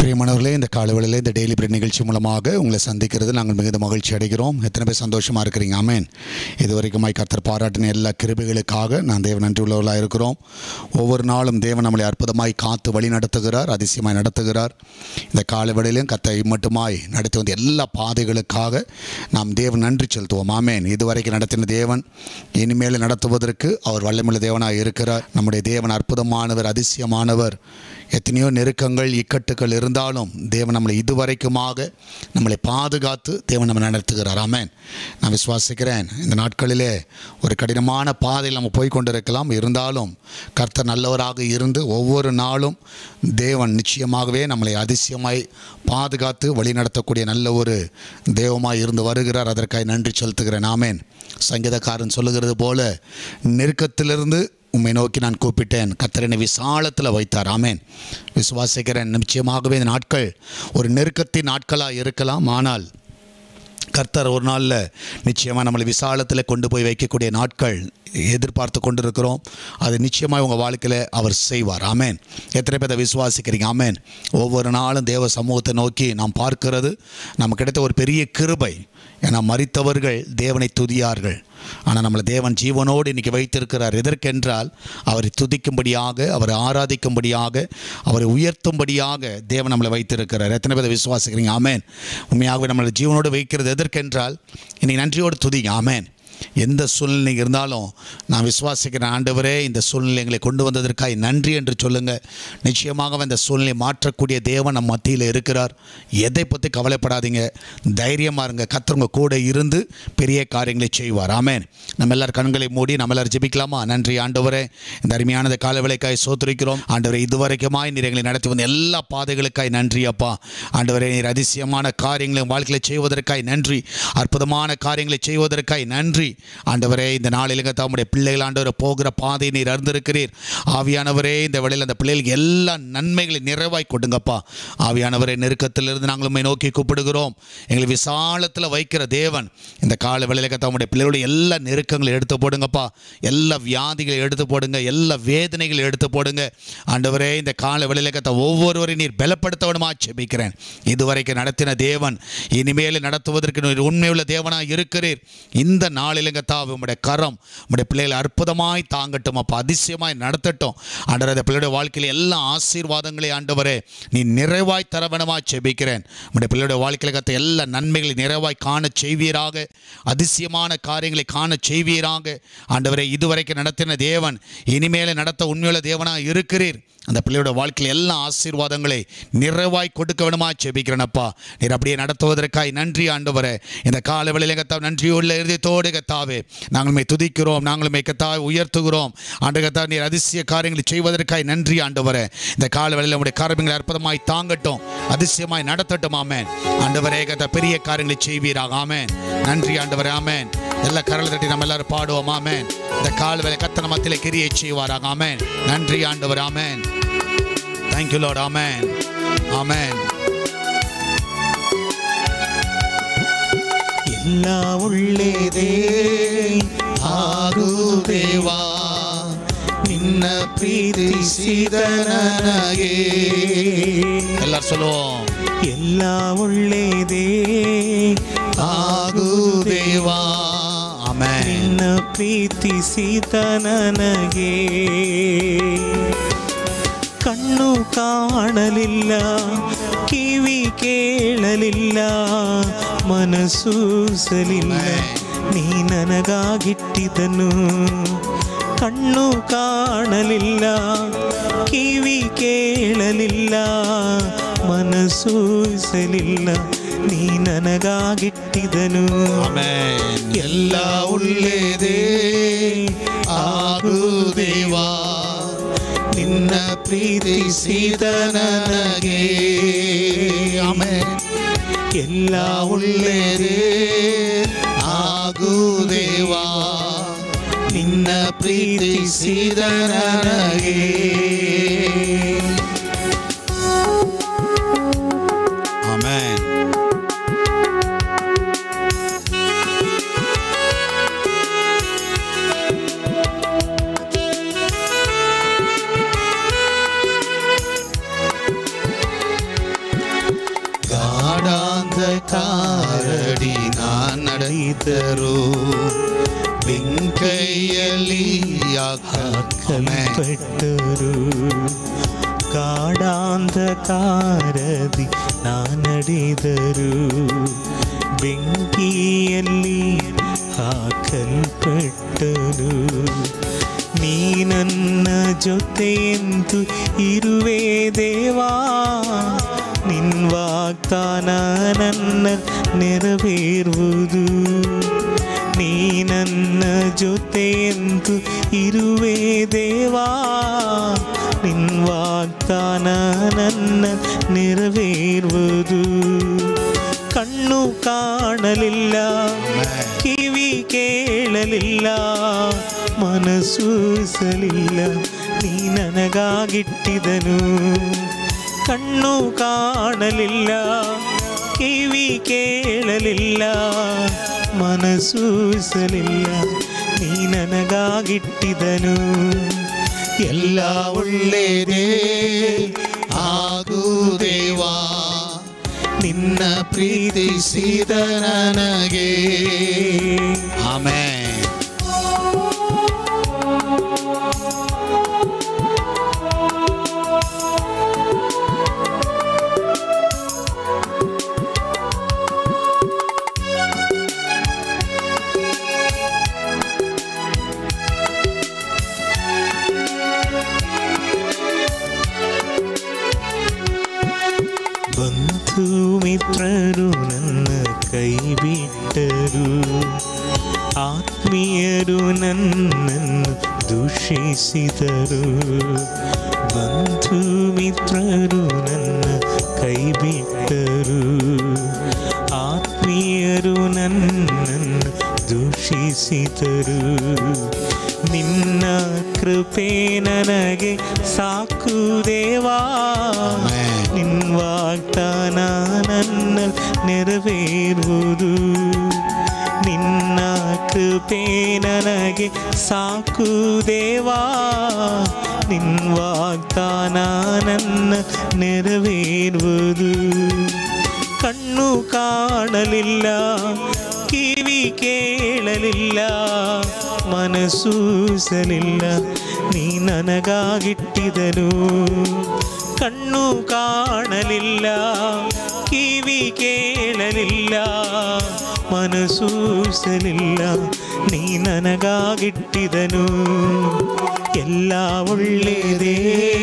பிரியமானவர்களே இந்த காலவெளியில் இந்த டெய்லி பிரெட் நிகழ்ச்சி மூலமாக உங்களை சந்திக்கிறது நாங்கள் மிகுந்த மகிழ்ச்சி அடைகிறோம் எத்தனை பேர் சந்தோஷமாக இருக்கிறீங்க ஆமேன் இது வரைக்குமாய் கர்த்தர் பாராட்டின எல்லா கிருபைகளுக்காக நான் தேவன் நன்றி உள்ளவர்களாக இருக்கிறோம் ஒவ்வொரு நாளும் தேவன் நம்மளை அற்புதமாய் காத்து வழி நடத்துகிறார் அதிசயமாய் நடத்துகிறார் இந்த காலவெளியிலும் கத்தை மட்டுமாய் நடத்தி வந்த எல்லா பாதைகளுக்காக நாம் தேவன் நன்றி செலுத்துவோம் ஆமேன் இதுவரைக்கும் நடத்தின தேவன் இனிமேல் நடத்துவதற்கு அவர் வல்லமுள்ள தேவனாக இருக்கிறார் நம்முடைய தேவன் அற்புதமானவர் அதிசயமானவர் எத்தனையோ நெருக்கங்கள் இக்கட்டுகள் இருந்தாலும் தேவன் நம்மளை இதுவரைக்குமாக நம்மளை பாதுகாத்து தேவன் நம்ம நடத்துகிறார் ஆமென் நான் விசுவாசிக்கிறேன் இந்த நாட்களிலே ஒரு கடினமான பாதையில் நம்ம போய் கொண்டிருக்கலாம் இருந்தாலும் கர்த்தர் நல்லவராக இருந்து ஒவ்வொரு நாளும் தேவன் நிச்சயமாகவே நம்மளை அதிசயமாய் பாதுகாத்து வழி நடத்தக்கூடிய நல்ல ஒரு தெய்வமாய் இருந்து வருகிறார் அதற்காக நன்றி செலுத்துகிறேன் ஆமென் சங்கீதக்காரன் சொல்லுகிறது போல நெருக்கத்திலிருந்து உம்மை நோக்கி நான் கூப்பிட்டேன் கர்த்தர் என்னை விசாலத்தில் வைத்தார் ஆமேன் விசுவாசிக்கிறேன் நிச்சயமாகவே இந்த நாட்கள் ஒரு நெருக்கத்தின் நாட்களாக இருக்கலாம் ஆனால் கர்த்தர் ஒரு நாளில் நிச்சயமாக நம்மளை விசாலத்தில் கொண்டு போய் வைக்கக்கூடிய நாட்கள் எதிர்பார்த்து கொண்டிருக்கிறோம் அது நிச்சயமாக உங்கள் வாழ்க்கையில் அவர் செய்வார் ஆமேன் எத்தனை பேர் அதை விசுவாசிக்கிறீங்க ஆமேன் ஒவ்வொரு நாளும் தேவ சமூகத்தை நோக்கி நாம் பார்க்கிறது நமக்கு கிடைத்த ஒரு பெரிய கிருபை ஏன்னா மறித்தவர்கள் தேவனை துதியார்கள் ஆனால் நம்மளை தேவன் ஜீவனோடு இன்றைக்கி வைத்திருக்கிறார் எதற்கென்றால் அவரை துதிக்கும்படியாக அவரை ஆராதிக்கும்படியாக அவரை உயர்த்தும்படியாக தேவன் நம்மளை வைத்திருக்கிறார் எத்தனை பேர் விசுவாசிக்கிறீங்க ஆமேன் உண்மையாகவே நம்மளை ஜீவனோடு வைக்கிறது எதற்கென்றால் இன்னைக்கு நன்றியோடு துதிங்க ஆமேன் எந்த சூழ்நிலை இருந்தாலும் நான் விசுவாசிக்கிற ஆண்டவரே இந்த சூழ்நிலைகளை கொண்டு வந்ததற்காக நன்றி என்று சொல்லுங்கள் நிச்சயமாக இந்த சூழ்நிலை மாற்றக்கூடிய தேவன் நம் மத்தியில் இருக்கிறார் எதை பற்றி கவலைப்படாதீங்க தைரியமாக இருங்க கத்தவங்க கூட இருந்து பெரிய காரியங்களை செய்வார் ஆமேன் நம்ம எல்லாரும் கண்களை மூடி நம்ம எல்லாரும் ஜெபிக்கலாமா நன்றி ஆண்டவரே இந்த அருமையானது கால விலைக்காய் சோத்துரிக்கிறோம் ஆண்டவரே இதுவரைக்குமாய் நீர் எங்களை நடத்தி வந்த எல்லா பாதைகளுக்காய் நன்றி அப்பா ஆண்டவரே நீர் அதிசயமான காரியங்களை உன் வாழ்க்கையில் செய்வதற்காய் நன்றி அற்புதமான காரியங்களை செய்வதற்காய் நன்றி ஆண்டவரே இந்த நாளிலுங்க தம்முடைய பிள்ளைகள் ஆண்டவர் போகிற பாதை நீர் அறிந்திருக்கிறீர் ஆவியானவரே இந்த வேளையில் அந்த பிள்ளைகளுக்கு எல்லா நன்மைகளை நிறைவாய் கொடுங்கப்பா ஆவியானவரே நெருக்கத்திலிருந்து நாங்கள் உண்மை நோக்கி கூப்பிடுகிறோம் எங்களை விசாலத்தில் வைக்கிற தேவன் இந்த கால வேளையில் தம்முடைய பிள்ளைகளுடைய எல்லா நெருக்கங்களை எடுத்து போடுங்கப்பா எல்லா வியாதிகளை எடுத்து போடுங்க எல்லா வேதனைகளை எடுத்து போடுங்க ஆண்டவரே இந்த கால வேளையில் கத்த ஒவ்வொருவரையும் நீர் பலப்படுத்தவனுமா செபிக்கிறேன் இதுவரைக்கும் நடத்தின தேவன் இனிமேல் நடத்துவதற்கு நீர் உண்மையுள்ள தேவனாக இருக்கிறீர் இந்த நாளிலுங்க தாவு உம்முடைய கரம் உம்முடைய பிள்ளைகளை அற்புதமாய் தாங்கட்டும் அப்போ அதிசயமாய் நடத்தட்டும் ஆண்டவர் அந்த பிள்ளையுடைய வாழ்க்கையில் எல்லா ஆசீர்வாதங்களை ஆண்டவரே நீ நிறைவாய் தரவனமாய் செபிக்கிறேன் உம்முடைய பிள்ளையுடைய வாழ்க்கையில் கத்த எல்லா நன்மைகளை நிறைவாய் காண செய்வீராக அதிசயமான காரியங்களை காண செய்வீராக ஆண்டவரே இதுவரைக்கும் நடத்தின தேவன் இனிமேல் நடத்த உண்மையுள்ள தேவனாக இருக்கிறீர் அந்த பிள்ளையோட வாழ்க்கையில் எல்லா ஆசீர்வாதங்களை நிறைவாய் கொடுக்க வேணுமா செபிக்கிறேனப்பா நீர் அப்படியே நடத்துவதற்காய் நன்றி ஆண்டவரே இந்த கால வேளையில கத்தா நன்றியுள்ள இருதயத்தோடு கத்தாவே நாங்களுமே துதிக்கிறோம் நாங்களுமே கத்தாவை உயர்த்துகிறோம் ஆண்டு கத்தா நீர் அதிசய காரியங்களை செய்வதற்காய் நன்றி ஆண்டவரே இந்த கால வேளையில் உடைய காரியங்களை அற்புதமாய் தாங்கட்டும் அதிசயமாய் நடத்தட்டும் ஆமேன் ஆண்டவரே கத்தா பெரிய காரியங்களை செய்வீராக ஆமேன் நன்றி ஆண்டவரே ஆமேன் எல்லா கரலை தட்டி நம்ம எல்லாரும் பாடுவோம் ஆமேன் இந்த கால வேலை கத்தன மத்தியில கிரியை செய்வாராக ஆமேன் நன்றி ஆண்டவர் ஆமேன் தேங்க்யூ லார்ட் ஆமேன் ஆமேன் ಎಲ್ಲ ಒಳ್ಳೆಯದೇ ಆಗುದೇವಾ ನಿನ್ನ ಪ್ರೀತಿಸಿದ ನನಗೆ எல்லாரும் சொல்லுவோம் ಎಲ್ಲ ಒಳ್ಳೆಯದೇ ಆಗುದೇವಾ ஆமேன் ನಿನ್ನ ಪ್ರೀತಿಸಿದ ನನಗೆ ಕಣ್ಣು ಕಾಣಲಿಲ್ಲ ಕಿವಿ ಕೇಳಲಿಲ್ಲ ಮನಸ್ಸೂಸಲಿಲ್ಲ ನೀ ನನಗಾಗಿಟ್ಟಿದನು ಕಣ್ಣು ಕಾಣಲಿಲ್ಲ ಕಿವಿ ಕೇಳಲಿಲ್ಲ ಮನಸ್ಸೂಸಲಿಲ್ಲ ನೀ ನನಗಾಗಿಟ್ಟಿದನು ஆமேன் ಎಲ್ಲ ಒಳ್ಳೆಯದೇ ಆಗುದೇವಾ ನಿನ್ನ ಪ್ರೀತಿಸಿದ ನನಗೆ ಆಮೇಲೆ ಎಲ್ಲ ಒಳ್ಳೆಯದೇ ಆಗುದೇವಾ ನಿನ್ನ ಪ್ರೀತಿಸಿದ ನನಗೆ ஆமேன் ಕೈಯಲ್ಲಿ ಕಲ್ಪಟ್ಟರು ಗಾಢಾಂಧಕಾರದಿ ನಾನಡೆದರು ಬೆಂಕಿಯಲ್ಲಿ ಹಾಕಲ್ಪಟ್ಟರು ನೀ ನನ್ನ ಜೊತೆಯಂತೂ ಇರುವೆ ದೇವಾ ನಿನ್ ವಾಗ್ದಾನ ನನ್ನ ನೆರವೇರುವುದು ನೀ ನನ್ನ ಜೊತೆಯಂತೂ ಇರುವೆ ದೇವಾ ನಿನ್ ವಾಗ್ದಾನ ನನ್ನ ನೆರವೇರುವುದು ಕಣ್ಣು ಕಾಣಲಿಲ್ಲ ಕಿವಿ ಕೇಳಲಿಲ್ಲ ಮನಸ್ಸೂಸಲಿಲ್ಲ ನೀ ನನಗಾಗಿಟ್ಟಿದನು ಕಣ್ಣು ಕಾಣಲಿಲ್ಲ ಕಿವಿ ಕೇಳಲಿಲ್ಲ ಮನಸ್ಸೂಸಲಿಲ್ಲ ನೀ ನನಗಾಗಿಟ್ಟಿದನು ಎಲ್ಲ ಒಳ್ಳೆಯದೇ ಆಗುದೇವಾ ನಿನ್ನ ಪ್ರೀತಿಸಿದ ನನಗೆ ಆಮೇನ್ ಬಂಧು ಮಿತ್ರರು ನನ್ನ ಕೈ ಬಿಟ್ಟರು ಆತ್ಮೀಯರು ನನ್ನನ್ನು ದೂಷಿಸಿದರು ಬಂಧು ಮಿತ್ರರು ನನ್ನ ಕೈ ಬಿಟ್ಟರು ಆತ್ಮೀಯರು ನನ್ನನ್ನು ದೂಷಿಸಿದರು ನಿನ್ನ ಕೃಪೆ ನನಗೆ ಸಾಕು ದೇವಾ ಆಮೆನ್. ನಿನ್ ವಾಗ್ದಾನ ನನ್ನ ನೆರವೇರುವುದು ನಿನ್ನ ಕೃಪೆ ನನಗೆ ಸಾಕು ದೇವಾ ನಿನ್ ವಾಗ್ದಾನ ನನ್ನ ನೆರವೇರುವುದು ಕಣ್ಣು ಕಾಣಲಿಲ್ಲ ಕಿವಿ ಕೇಳಲಿಲ್ಲ ಮನಸ್ಸೂಸಲಿಲ್ಲ ನೀ ನನಗಾಗಿಟ್ಟಿದನು ಕಣ್ಣು ಕಾಣಲಿಲ್ಲ ಕಿವಿ ಕೇಳಲಿಲ್ಲ ಮನಸ್ಸೂಸಲಿಲ್ಲ ನೀ ನನಗಾಗಿಟ್ಟಿದನು ಎಲ್ಲ ಒಳ್ಳೆಯದೇ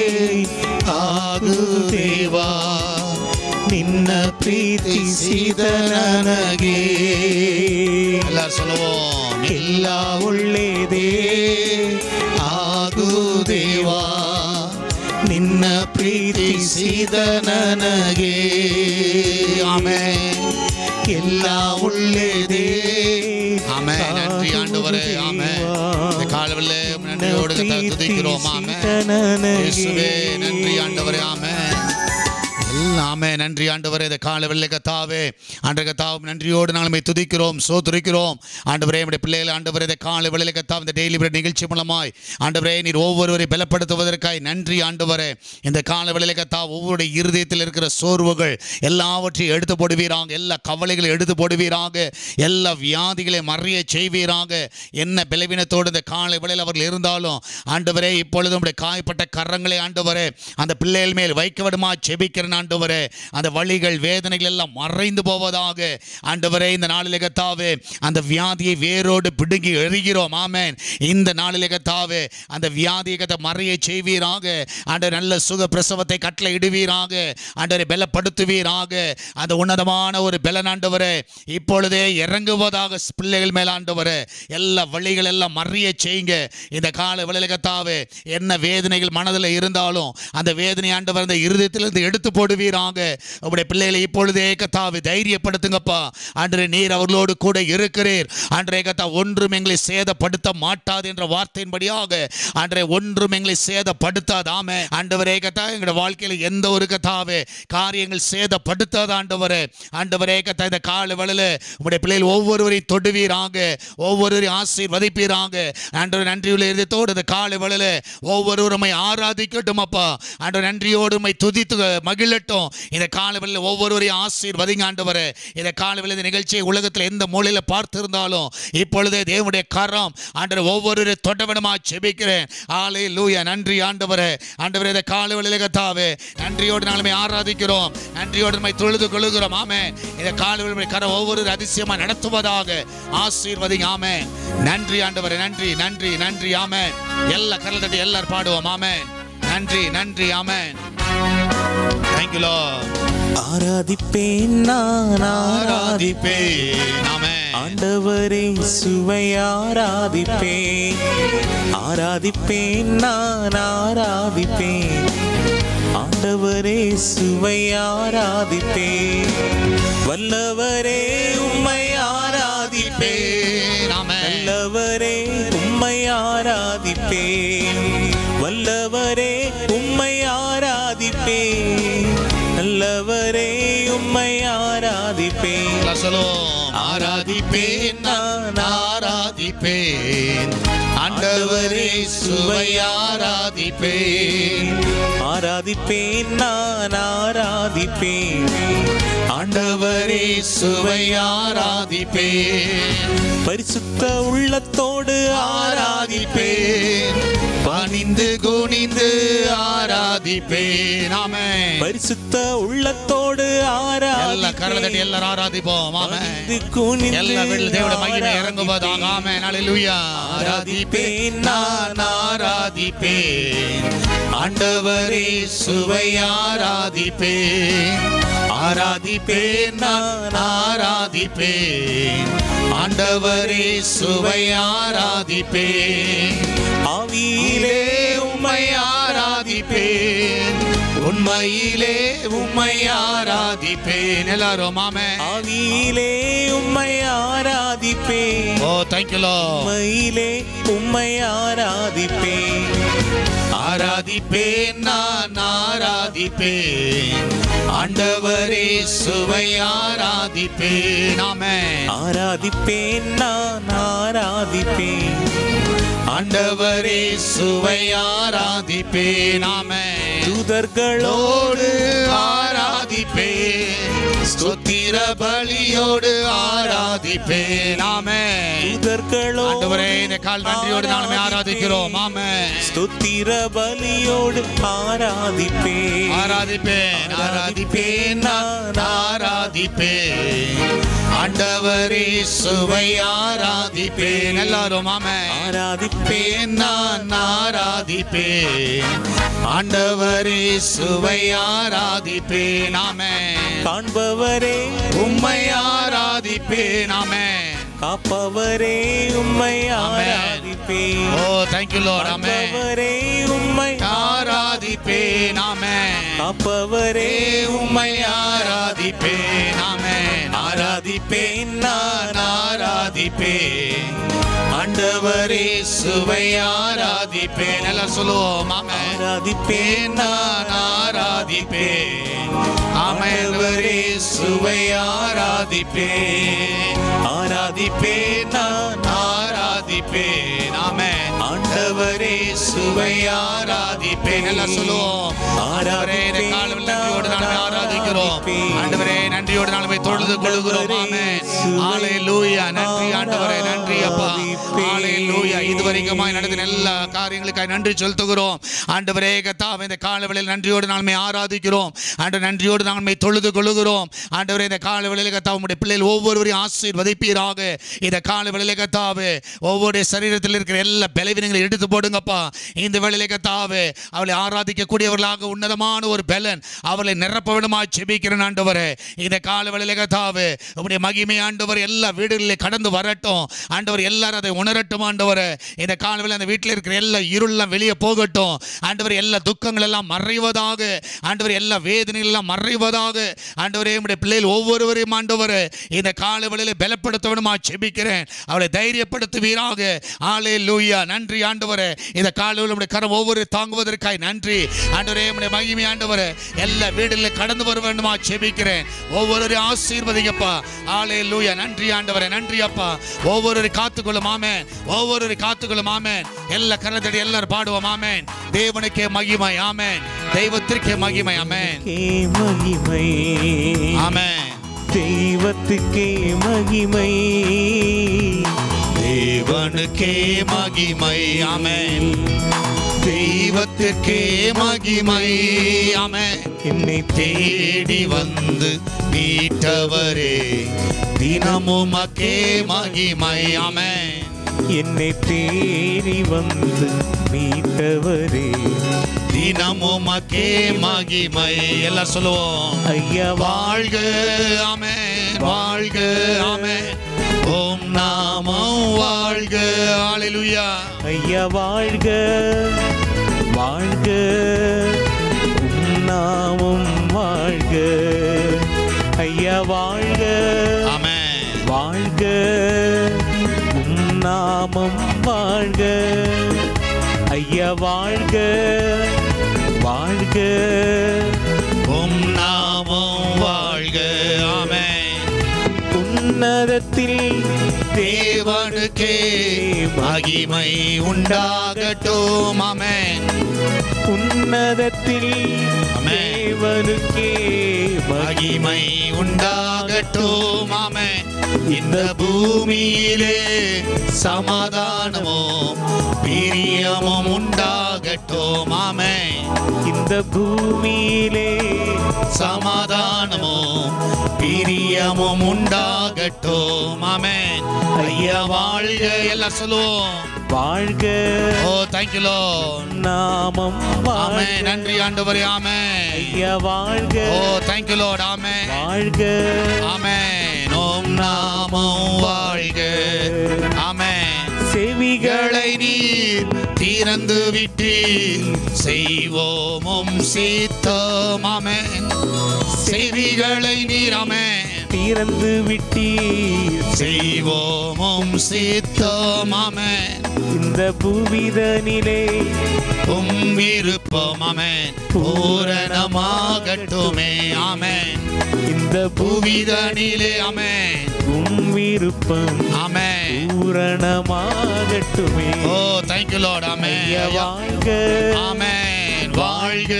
ಆಗುದೇವಾ ನಿನ್ನ ಪ್ರೀತಿಸಿದ ನನಗೆ எல்லாரும் சொல்லுவோம் ಎಲ್ಲ ಒಳ್ಳೆಯದೇ ಆಗುದೇವಾ ನಿನ್ನ ಪ್ರೀತಿಸಿದ ನನಗೆ ಆಮೆನ್ ಎಲ್ಲ ಒಳ್ಳೆಯದೇ ஆமென் நன்றி ஆண்டவரே ஆமென் இந்த காலவெல்ல நன்றியோடு கர்த்தரை துதிக்கிறோம் ஆமென் இயேசுவே நன்றி ஆண்டவரே ஆமென் எல்லாமே நன்றி ஆண்டவரே இந்த கால வெள்ளை கத்தாவே ஆண்டு கத்தாவும் நன்றியோடு நாங்கள் துதிக்கிறோம் சோத்துரிக்கிறோம் ஆண்டவரே நம்முடைய பிள்ளைகள் ஆண்டவரே இந்த கால வெள்ளை கத்தாவும் இந்த டெய்லி பிரெட் நிகழ்ச்சி மூலமாய் ஆண்டவரே நீர் ஒவ்வொருவரை பலப்படுத்துவதற்காய் நன்றி ஆண்டவரே இந்த கால வெள்ளை கத்தா ஒவ்வொரு இருதயத்தில் இருக்கிற சோர்வுகள் எல்லாவற்றையும் எடுத்து போடுவீராங்க எல்லா கவலைகளை எடுத்து போடுவீராக எல்லா வியாதிகளை மறைய செய்வீராக என்ன பலவீனத்தோடு இந்த காலை வேளையில் அவர்கள் இருந்தாலும் ஆண்டவரே இப்பொழுது உடைய காயப்பட்ட கரங்களை ஆண்டவரே அந்த பிள்ளைகள் மேல் வைக்க விடுமா செபிக்கிறேன் ஆண்டவரே அந்த வழிகள் வேதனைகள் எல்லாம் மறைந்து போவதாக ஆண்டவரே இந்த நாளிலே கத்தாவே அந்த வியாதியை வேரோடு பிடுங்கி எறிகிறோம் ஆமென் இந்த நாளிலே கத்தாவே அந்த வியாதியை கத்த மறைய செய்வீராக ஆண்டவர் நல்ல சுக பிரசவத்தை கட்டளை இடுவீராக ஆண்டவரை பலப்படுத்துவீராக அந்த உன்னதமான ஒரு பலனாண்டவரே இப்பொழுதே இறங்குவதாக பிள்ளைகள் மேல் ஆண்டவரே எல்லா வழிகள் எல்லாம் மறிய செய்யுங்க இந்த கால விளையகத்தாவே என்ன வேதனைகள் மனதில் இருந்தாலும் அந்த வேதனை ஆண்டவர் அந்த இருதயத்திலிருந்து எடுத்து போடுவீராங்க உங்களுடைய பிள்ளைகளை இப்பொழுதே கத்தாவை தைரியப்படுத்துங்கப்பா அன்று நீர் அவர்களோடு கூட இருக்கிறீர் அன்றே கத்தா ஒன்றும் எங்களை சேதப்படுத்த மாட்டாது என்ற வார்த்தையின்படியாக அன்றே ஒன்றும் எங்களை சேதப்படுத்தாது ஆமே ஆண்டவரே கத்தா எங்களுடைய வாழ்க்கையில் எந்த ஒரு கத்தாவே காரியங்கள் சேதப்படுத்தாது ஆண்டவரே ஆண்டவரே கத்தா இந்த கால வேளையில உங்களுடைய பிள்ளைகள் ஒவ்வொருவரையும் தொடுவீராங்க ஒவ்வொருவரையும் ஆசீர்வதிப்பீராங்க ஆண்டவர் நன்றியுள்ள இருதயத்தோடு இந்த கால வேளையில ஒவ்வொருவருமை ஆராதிக்கட்டும் அப்பா ஆண்டவர் நன்றியோடு உம்மை துதித்து மகிழட்டும் வரட்டும் இந்த காலவெளியில் ஒவ்வொருவரையும் ஆசீர்வதிங்க ஆண்டவரே இந்த காலவெளியில் இந்த நிகழ்ச்சியை உலகத்தில் எந்த மூலையில் பார்த்திருந்தாலும் இப்பொழுதே தேவனுடைய கரம் ஆண்டவர் ஒவ்வொரு தொடவிடமா செபிக்கிறேன் ஆலே லூயா நன்றி ஆண்டவரே ஆண்டவரே இந்த காலவெளியில் கத்தாவே நன்றியோடு நாளுமே ஆராதிக்கிறோம் நன்றியோடு நம்மை தொழுது கொள்ளுகிறோம் ஆமே இந்த காலவெளி கரம் ஒவ்வொரு அதிசயமா நடத்துவதாக ஆசீர்வதிங்க ஆமே நன்றி ஆண்டவரே நன்றி நன்றி நன்றி ஆமே எல்லா கரல் தட்டி எல்லாரும் பாடுவோம் ஆமே நன்றி நன்றி ஆமே தேங்க்யூ லோ ஆராதிப்பேன் நான் ஆராதிப்பேன் ஆராதிப்பேன் ஆமே ஆண்டவரே சுவை ஆராதிப்பேன் ஆராதிப்பேன் நான் ஆராதிப்பேன் ஆண்டவரே சுவை ஆராதிப்பேன் வல்லவரே உம்மை ஆராதிப்பேன் ஆமே நல்லவரே உம்மை ஆராதிப்பேன் வல்லவரே உம்மை ஆராதிப்பேன் நல்லவரே உம்மை ஆராதிப்பேன் எல்லாம் சொல்லுவோம் ஆராதிப்பேன் நான் ஆராதிப்பேன் ஆண்டவரே சுவை ஆராதிப்பேன் ஆராதிப்பேன் நான் ஆராதிப்பேன் ஆண்டவரே சுவை ஆராதிப்பேன் பரிசுத்த உள்ளத்தோடு ஆராதிப்பேன் ஆராதிப்பேன் பணிந்து குனிந்து ஆராதிப்பேன் ஆமே பரிசுத்த உள்ளத்தோடு எல்லா கரலை தட்டி ஆராதிப்பேன் எல்லாரும் ஆராதிப்போம் ஆமே பணிந்து குனிந்து எல்லா வீட்டில் தேவட மகிமை இறங்குவதாக ஆமே நாளிலுயா ஆராதிப்பேன் நான் ஆராதிப்பேன் ஆண்டவரே சுவை ஆராதிப்பேன் ஆராதிப்பேன் நான் ஆராதிப்பேன் ஆண்டவரே சுவை ஆராதிப்பேன் ஆவியிலே உம்மை ஆராதிப்பேன் உண்மையிலே உம்மை ஆராதிப்பேன் எல்லாரும் ஆமே ஆவியிலே உம்மை ஆராதிப்பேன் ஓ தேங்க்யூ லோ உண்மையிலே உம்மை ஆராதிப்பேன் ஆராதிப்பேன் நான் ஆராதிப்பேன் ஆண்டவரே சுவை ஆராதிப்பேன் ஆமே ஆராதிப்பேன் நான் ஆராதிப்பேன் ஆண்டவரே சுவை ஆராதிப்பேன் ஆமே தூதர்களோடு ஆராதிப்பேன் ஸ்தோத்திர பலியோடு ஆராதிப்பேன் ஆமே தூதர்களோடு ஆண்டவரே இந்த கால் நன்றியோடு நாளுமே ஆராதிக்கிறோம் ஆமே ஸ்துத்திர பலியோடு ஆராதிப்பேன் ஆராதிப்பேன் ஆராதிப்பேன் நான் ஆராதிப்பேன் ஆண்டவரே சுவை ஆராதிப்பேன் எல்லாரும் ஆமே ஆராதிப்பேன் நான் ஆராதிப்பேன் ஆண்டவரே சுவை ஆராதிப்பேன் ஆமே காண்பவரே உம்மை ஆராதிப்பேன் ஆமே காப்பவரே உம்மை ஆமென். ஆராதிப்பேன் ஓ தேங்க்யூ லார்ட் ஆமே காப்பவரே உம்மை ஆராதிப்பேன் ஆமே காப்பவரே உம்மை ஆராதிப்பேன் ஆமே ஆராதிப்பேன் நான் ஆராதிப்பேன் ஆண்டவரே சுவை ஆராதிப்பேன் எல்லாம் சொல்லுவோம் ஆமே ஆராதிப்பேன் நான் ஆராதிப்பேன் ஆமெவரே சுவை ஆராதிப்பேன் ஆராதிப்பேன் நான் ஆராதிப்பேன் ஆமே ஆண்டவரே சுவை ஆராதிப்பேன் எல்லாம் சொல்லுவோம் ஆண்டவரே இந்த காலம் நன்றியோடு நாளுமே ஆராதிக்கிறோம் ஆண்டவரே நன்றியோடு நாளுமே தொழுது கொள்கிறோம் ஆமே ஆலே லூயா நன்றி ஆண்டவரே நன்றி அப்பா ஆலே லூயா இதுவரைக்குமாய் நடந்த எல்லா காரியங்களுக்காய் நன்றி செலுத்துகிறோம் ஆண்டவரே கத்தாவே இந்த காலவெளியில் நன்றியோடு நாளுமே ஆராதிக்கிறோம் ஆண்டு நன்றியோடு நாளுமே தொழுது கொள்ளுகிறோம் ஆண்டவரே இந்த காலவெளியில் கத்தா உம்முடைய பிள்ளைகள் ஒவ்வொருவரையும் ஆசீர்வதிப்பீராக இந்த காலவெளியில் கத்தாவே ஒவ்வொரு சரீரத்தில் இருக்கிற எல்லா பலவீனங்களை எடுத்து போடுங்கப்பா இந்த வேளையிலே கத்தாவே அவளை ஆராதிக்கக்கூடியவர்களாக உன்னதமான ஒரு பலன் அவளை நிரப்ப விடுமா செபிக்கிறேன் ஆண்டவரே இந்த காலவெளியில் கத்தாவே உம்முடைய மகிமை ஆண்டவர் எல்லா வீடுகளிலே கடந்து வரட்டும் ஆண்டவர் எல்லாரும் அதை உணரட்டும் ஆண்டவரே இந்த காலவெளியில் அந்த வீட்டில் இருக்கிற எல்லா இருளெல்லாம் வெளியே போகட்டும் ஆண்டவர் எல்லா துக்கங்கள் எல்லாம் மறைவதாக ஆண்டவர் எல்லா வேதனைகள் எல்லாம் மறைவதாக ஆண்டவரே உம்முடைய பிள்ளைகள் ஒவ்வொருவரையும் ஆண்டவர் இந்த காலவெளியில் பலப்படுத்த விடுமா செபிக்கிறேன் அவளை தைரியப்படுத்துவீராக ஆலே லூயா நன்றி ஆண்டவரே இந்த காலையில் உடைய கரம் ஒவ்வொரு தாங்குவதற்காய் நன்றி ஆண்டவரே உடைய மகிமை ஆண்டவரே எல்லா வீடுகளில் கடந்து வர வேண்டுமா செபிக்கிறேன் ஒவ்வொருவரையும் ஆசீர்வதிங்கப்பா ஆலே லூயா நன்றி ஆண்டவரே நன்றி அப்பா ஒவ்வொரு காத்துக்கொள்ளும் ஆமே ஒவ்வொரு காத்துகளும் ஆமேன் எல்லா கரத்தடி எல்லாரும் பாடுவோம் ஆமேன் தேவனுக்கே மகிமை ஆமேன் தெய்வத்திற்கே மகிமை ஆமேன் கே மகிமை ஆமேன் தெய்வத்துக்கே மகிமை தேவனுக்கே மகிமை ஆமேன் தெய்வத்திற்கே மகிமை ஆமேன் என்னை தேடி வந்து மீட்டவரே தினமும் அக்கே மகிமை ஆமேன் என்னை தேடி வந்து மீட்டவரே தினமும் அக்கே மகிமை எல்லாம் சொல்லுவோம் ஐயா வாழ்க ஆமென் வாழ்க ஆமென் ஓம் நாமம் வாழ்க ஹalleluya ஐயா வாழ்க வாழ்க உம் நாமம் வாழ்க ஐயா வாழ்க ஆமென் வாழ்க உம் நாமம் வாழ்க ஐயா வாழ்க வாழ்க ஓம் நாமம் வாழ்க ஆமென் உன்னதத்தில் தேவனுக்கே மகிமை உண்டாகட்டும் ஆமென் உன்னதத்தில் ஆமென். தேவனுக்கே மகிமை உண்டாகட்டும் ஆமென் இந்த பூமியிலே சமாதானமும் பிரியமும் உண்டாகட்டும் ஆமென் இந்த பூமியிலே சமாதானமும் பிரியமும் உண்டாகட்டும் ஆமென் ஐயா வாழ்க எல்லாம் சொல்லுவோம் வாழ்க ஓ தேங்க்யூ நாமம் ஆமென் வாழ்க நன்றி ஆண்டவரே ஆமென் ஐயா வாழ்க ஓ தேங்க்யூ லார்ட் ஆமென் வாழ்க ஆமென் ஓம் நாமம் வாழ்க ஆமென் செவிகளை களை நீர் திறந்து விட்டீர் செய்வோமும் சீத்தம் ஆமென் செவிகளை நீர் ஆமென் திறந்து விட்டீர் செய்வோமும் சீத்தம் ஆமென் இந்த பூவிதனிலே உம் விருப்பம் ஆமென் பூரணமாகட்டுமே ஆமென் இந்த பூவிதனிலே ஆமென் உம் விருப்பம் ஆமென் பூரணமாகட்டுமே ஓ தேங்க்யூ லார்ட் ஐயா ஆமென் வாழ்க ஆமென் வாழ்க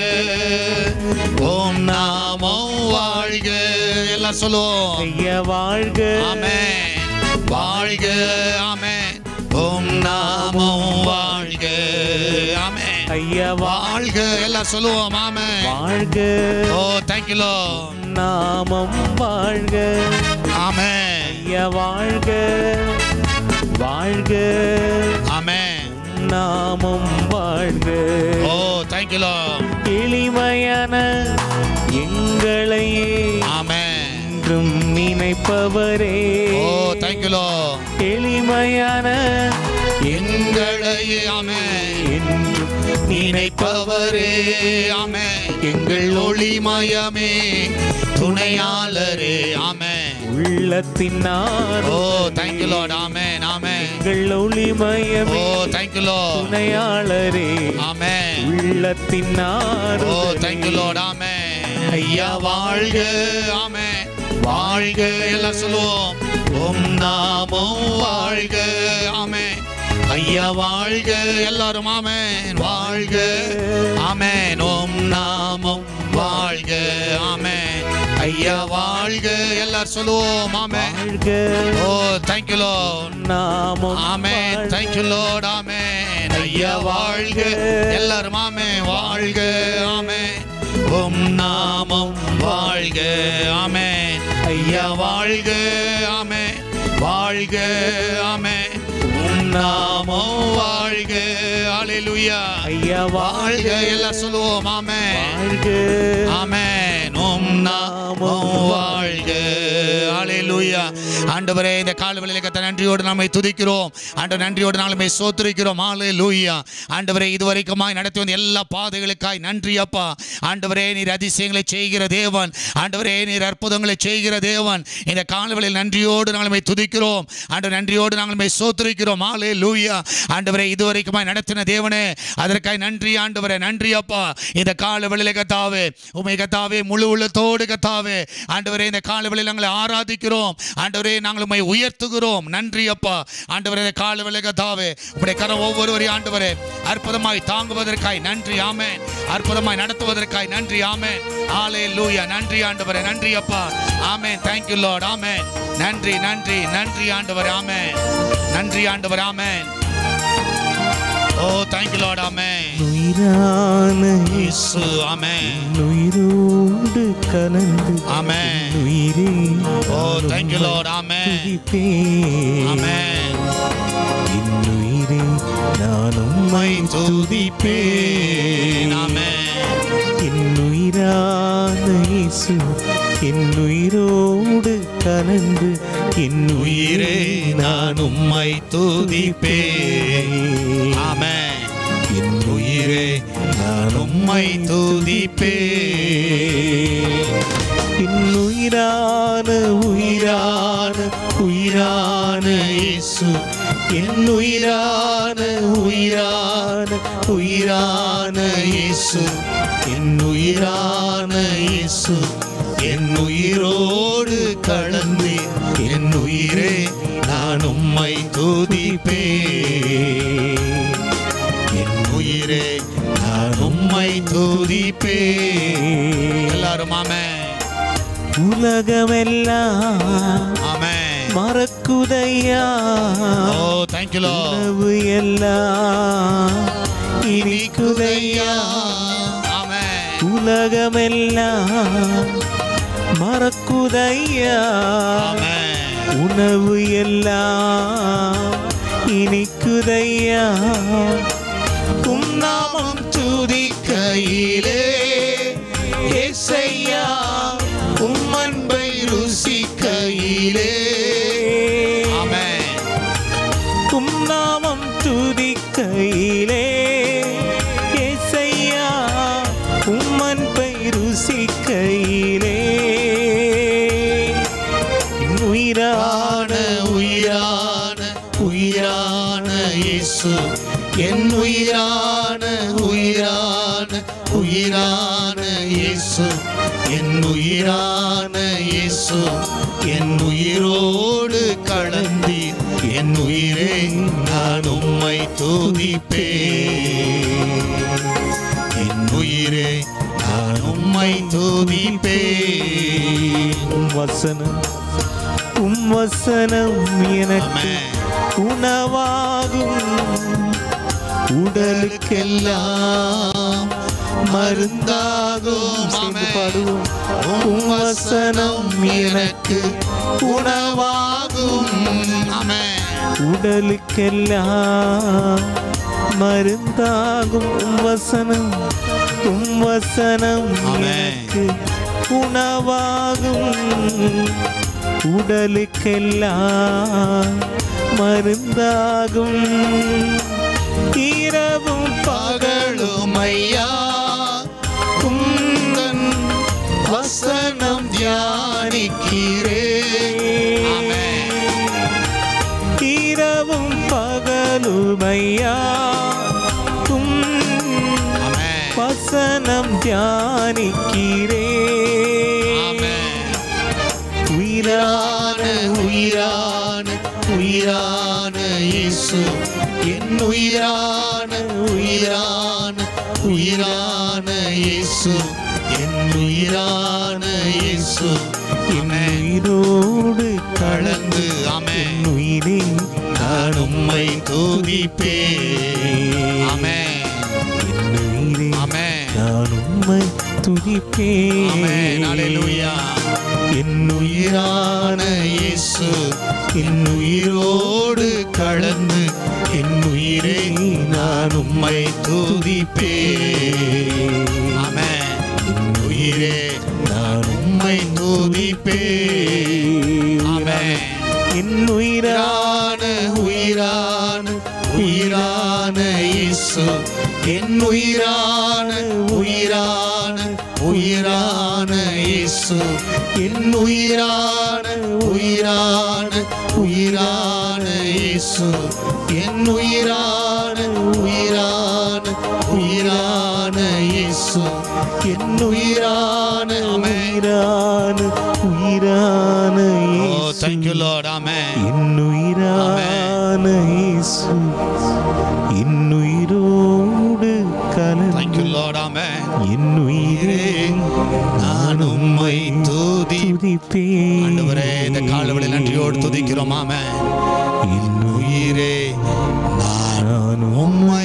ஓம் நாமம் வாழ்க எல்லாம் சொல்லுவோம் ஐயா வாழ்க ஆமென் வாழ்க ஆமென் ஓம் நாமம் வாழ்க ஆமென் ஐயா வாழ்க எல்லாம் சொல்லுவோம் ஆமென் வாழ்க ஓ தேங்க்யூ லார்ட் நாமம் வாழ்க ஆமென் ஐயா வாழ்க வாழ்க ஆமென் நாமம் வாழ்க ஓ தேங்க்யூ லார்ட் எளிமையான எங்களையே ஆமென் என்றும் நினைப்பவரே ஓ தேங்க்யூ லார்ட் எளிமையான எங்களையே ஆமென் என்றும் நினைப்பவரே ஆமே எங்கள் ஒளிமயமே துணையாளரே ஆமே உள்ளத்தினார் ஓ தேங்க்யூ லார்ட் ஆமே ஆமே எங்கள் ஒளிமயமே ஓ தேங்க்யூ லார்ட் துணையாளரே ஆமே உள்ளத்தினார் ஓ தேங்க்யூ லார்ட் ஆமே ஐயா வாழ்க ஆமே வாழ்க எல்லாம் சொல்லுவோம் உம் நாமம் வாழ்க ஆமே ஐயா வாழ்க எல்லாரும் ஆமென் வாழ்க ஆமென் ஓம் நாமம் வாழ்க ஆமென் ஐயா வாழ்க எல்லாரும் சொல்லுவோம் ஆமென் வாழ்க ஓ தேங்க்யூ லார்ட் நாமம் ஆமென் வாழ்க. தேங்க்யூ லார்ட் ஆமென் ஐயா வாழ்க எல்லாரும் ஆமென் வாழ்க ஆமென் உம் நாமம் வாழ்க ஆமென் ஐயா வாழ்க ஆமென் வாழ்க ஆமென் உம் நாமம் வாழ்க ஹalleluya ஐயா வாழ்க எல்லாம் சொல்லுவோம் ஆமென் வாழ்க ஆமென் உம் நாமம் வாழ்க ஹalleluya ஆண்டவரே இந்த காலவெளியில கத்த நன்றியோடு நாமை துதிக்கிறோம் ஆண்டவர் நன்றியோடு நாளுமே சோத்திரிக்கிறோம் ஹalleluya ஆண்டவரே இதுவரைக்குமாய் நடத்தி வந்த எல்லா பாதைகளுக்காய் நன்றி அப்பா ஆண்டவரே நீர் அதிசயங்களை செய்கிற தேவன் ஆண்டவரே நீர் அற்புதங்களை செய்கிற தேவன் இந்த காலவெளியில் நன்றியோடு நாளுமே துதிக்கிறோம் ஆண்டவர் நன்றியோடு நாங்களுமே சோத்திரிக்கிறோம் ஹalleluya ஆண்டவரே இதுவரைக்குமாய் நடத்தின தேவனே அதற்காய் நன்றி ஆண்டவரே நன்றி அப்பா இந்த கால வெளியில கத்தாவே உமை கத்தாவே முழு உள்ளத்தோடு சத்தத்தோடு கத்தாவே ஆண்டவரே இந்த காலவெளியில் நாங்களை ஆராதிக்கிறோம் ஆண்டவரே நாங்கள் உம்மை உயர்த்துகிறோம் நன்றி அப்பா ஆண்டவரே இந்த காலவெளி கத்தாவே உடைய கரம் ஒவ்வொருவரையும் ஆண்டவரே அற்புதமாய் தாங்குவதற்காய் நன்றி ஆமென் அற்புதமாய் நடத்துவதற்காய் நன்றி ஆமென் ஆலே லூயா நன்றி ஆண்டவரே நன்றி அப்பா ஆமென் தேங்க்யூ லார்ட் ஆமென் நன்றி நன்றி நன்றி ஆண்டவர் ஆமென் நன்றி ஆண்டவர் ஆமென் ஓ தேங்க்யூ லார்ட் ஆமென் உயிரான இயேசு ஆமென் உயிரோடு கலந்து ஆமென் உயிரே ஓ தேங்க்யூ லார்ட் ஆமென் துதிப்பேன் ஆமென் இன்னுயிரே நான் உம்மை துதிப்பேன் ஆமென் என்னுயிரான இயேசு என்னுயிரோடு கலந்து உயிரே நான் உம்மை துதிப்பேன் ஆமென் என் உயிரே நான் உம்மை துதிப்பேன் என்னுயிரான உயிரான உயிரான இயேசு என்னுயிரான உயிரான உயிரான இயேசு என்னுயிரான இயேசு என் உயிரோடு கலந்து என் உயிரே நான் உம்மை துதிப்பேன் என் உயிரே நான் உம்மை துதிப்பேன் எல்லாரும் ஆமென் உலகமெல்லாம் ஆமென் மறக்குதையா ஓ தேங்க்யூ லார்ட் உணவு எல்லாம் இனிக்குதையா ஆமென் உலகமெல்லாம் மறக்குதையா ஆமென் உணவு எல்லாம் இனிக்குதையா உம் நாமம் துதிக்கையிலே ஏசையா உம் அன்பை ருசிக்கையிலே ஆமென் உம் நாமம் துதிக்கையிலே ஏசையா உம் அன்பை ருசிக்கையிலே என் உயிரான உயிரான உயிரான இயேசு என் உயிரான உயிரான உயிரான இயேசு என் உயிரான இயேசு என் உயிரோடு கலந்தி என் உயிரே நான் உம்மை துதிப்பேன் என் உயிரே நான் உம்மை துதிப்பேன் உம் வசனம் உம் வசனம் எனக்கு உணவாகும் உடலுக்கெல்லாம் மருந்தாகும் சேர்ந்து பாடுவோம் உம் வசனம் எனக்கு உணவாகும் ஆமென் உடலுக்கெல்லாம் மருந்தாகும் உம் வசனம் உம் வசனம் ஆமென். எனக்கு உணவாகும் உடலுக்கெல்லாம் மருந்தாகும் இரவும் பகலும் ஐயா உந்தன் வசனம் தியானிக்கிறே ஆமென். இரவும் பகலுமையா உம் ஆமென் வசனம் தியானிக்கிறே ஆமென் உயிரான உயிரான உயிரான இயேசு என் உயிரான உயிரான உயிரான இயேசு என் உயிரான இயேசு என் உயிரோடு கலந்து ஆமென் என் உயிரே நான் உம்மை துதிப்பேன் ஆமென் என் உயிரே ஆமென் நான் உம்மை துதிப்பேன் ஆமென் ஹalleluya என் உயிரான இயேசு என் உயிரோடு கலந்து என் உயிரே நான் உம்மை துதிப்பேன் ஆமென் என் உயிரே நான் உம்மை துதிப்பேன் ஆமென் என் உயிரான உயிரான உயிரான இயேசு என் உயிரான உயிரான உயிரான இயேசு என் உயிரான உயிரான உயிரான இயேசு என் உயிரான உயிரான உயிரான இயேசு இயேசு என் உயிரான ஆமென். உயிரான உயிரான ஓ இயேசு thank you lord ஆமென் என் உயிரான இயேசு என் உயிரோடு கலந்து thank you lord ஆமென் என் உயிரே நான் உம்மை துதி துதிப்பேன் ஆண்டவரே இந்த காலவெளி நன்றியோடு துதிக்கிறோம் ஆமென் என் உயிரே நான் நான் உம்மை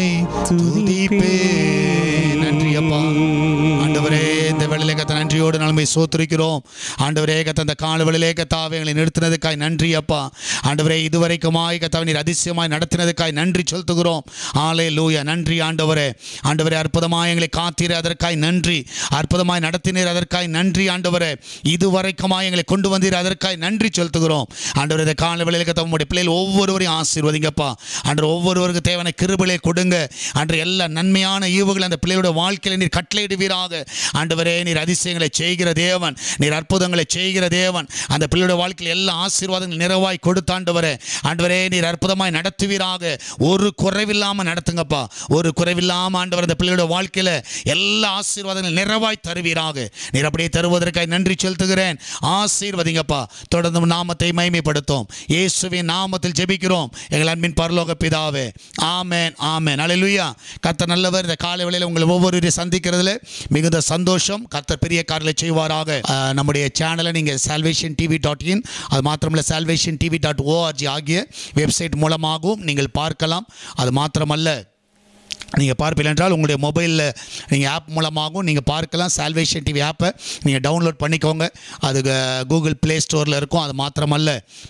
துதிப்பேன் நன்றி அப்பா ஆண்டவரே இந்த வேளையிலே கத்த நன்றியோடு நன்மை சோத்திருக்கிறோம் ஆண்டவரே கத்த இந்த காலவெளியிலே கத்தாவை எங்களை நிறுத்தினதுக்காய் நன்றி அப்பா ஆண்டவரே இதுவரைக்குமாய் கத்தாவை நீர் அதிசயமாய் நடத்தினதுக்காய் நன்றி செலுத்துகிறோம் ஆலே லூயா நன்றி ஆண்டவரே ஆண்டவரே அற்புதமாய் எங்களை காத்தீர் அதற்காய் நன்றி அற்புதமாய் நடத்தினீர் அதற்காய் நன்றி ஆண்டவரே இதுவரைக்குமாய் எங்களை கொண்டு வந்தீர் அதற்காய் நன்றி செலுத்துகிறோம் ஆண்டவரே இந்த காலவெளியிலே கத்த உம்முடைய பிள்ளைகள் ஒவ்வொருவரையும் ஆசீர்வதிங்கப்பா ஆண்டவர் ஒவ்வொருவருக்கு தேவனை கிருபைகளை கொடுங்க அன்று எல்லா நன்மையான ஈவுகள் அந்த பிள்ளையோட வாழ்க்கையில் நீர் கட்டளையிடுவீராக ஆண்டவரே நீர் அதிசயங்களை செய்கிற தேவன் நீர் அற்புதங்களை செய்கிற தேவன் அந்த பிள்ளையோட வாழ்க்கையில் எல்லா ஆசீர்வாதங்கள் நிறைவாய் கொடுத்தாண்டவரே ஆண்டவரே நீர் அற்புதமாய் நடத்துவீராக ஒரு குறைவில்லாமல் நடத்துங்கப்பா ஒரு குறைவில்லாமல் ஆண்டவர் அந்த பிள்ளையோட வாழ்க்கையில் எல்லா ஆசீர்வாதங்கள் நிறைவாய் தருவீராக நீர் அப்படியே தருவதற்காக நன்றி செலுத்துகிறேன் ஆசீர்வதிங்கப்பா தொடர்ந்து உம் நாமத்தை மைமைப்படுத்தும் இயேசுவின் நாமத்தில் ஜெபிக்கிறோம் எங்கள் அன்பின் பரலோக பிதாவே ஆமென் ஆமென் அல்லேலூயா கர்த்தர் நல்லவர் இந்த காலை வேளையில் உங்களை ஒவ்வொருவரையும் சந்திக்கிறதுல மிகுந்த சந்தோஷம் கர்த்தர் பெரிய காரியங்களை செய்வாராக ஆஹ், நம்முடைய சேனலை நீங்கள் சால்வேஷன் டிவி டாட் இன் அது மாத்திரமல்ல சால்வேஷன் டிவி டாட் ஓஆர்ஜி ஆகிய வெப்சைட் மூலமாகவும் நீங்கள் பார்க்கலாம் அது மாத்திரமல்ல நீங்கள் பார்ப்பீர்கள் என்றால் உங்களுடைய மொபைலில் நீங்கள் ஆப் மூலமாகவும் நீங்கள் பார்க்கலாம் சால்வேஷன் டிவி ஆப்பை நீங்கள் டவுன்லோட் பண்ணிக்கோங்க அது கூகுள் ப்ளே ஸ்டோரில் இருக்கும் அது மாத்திரமல்ல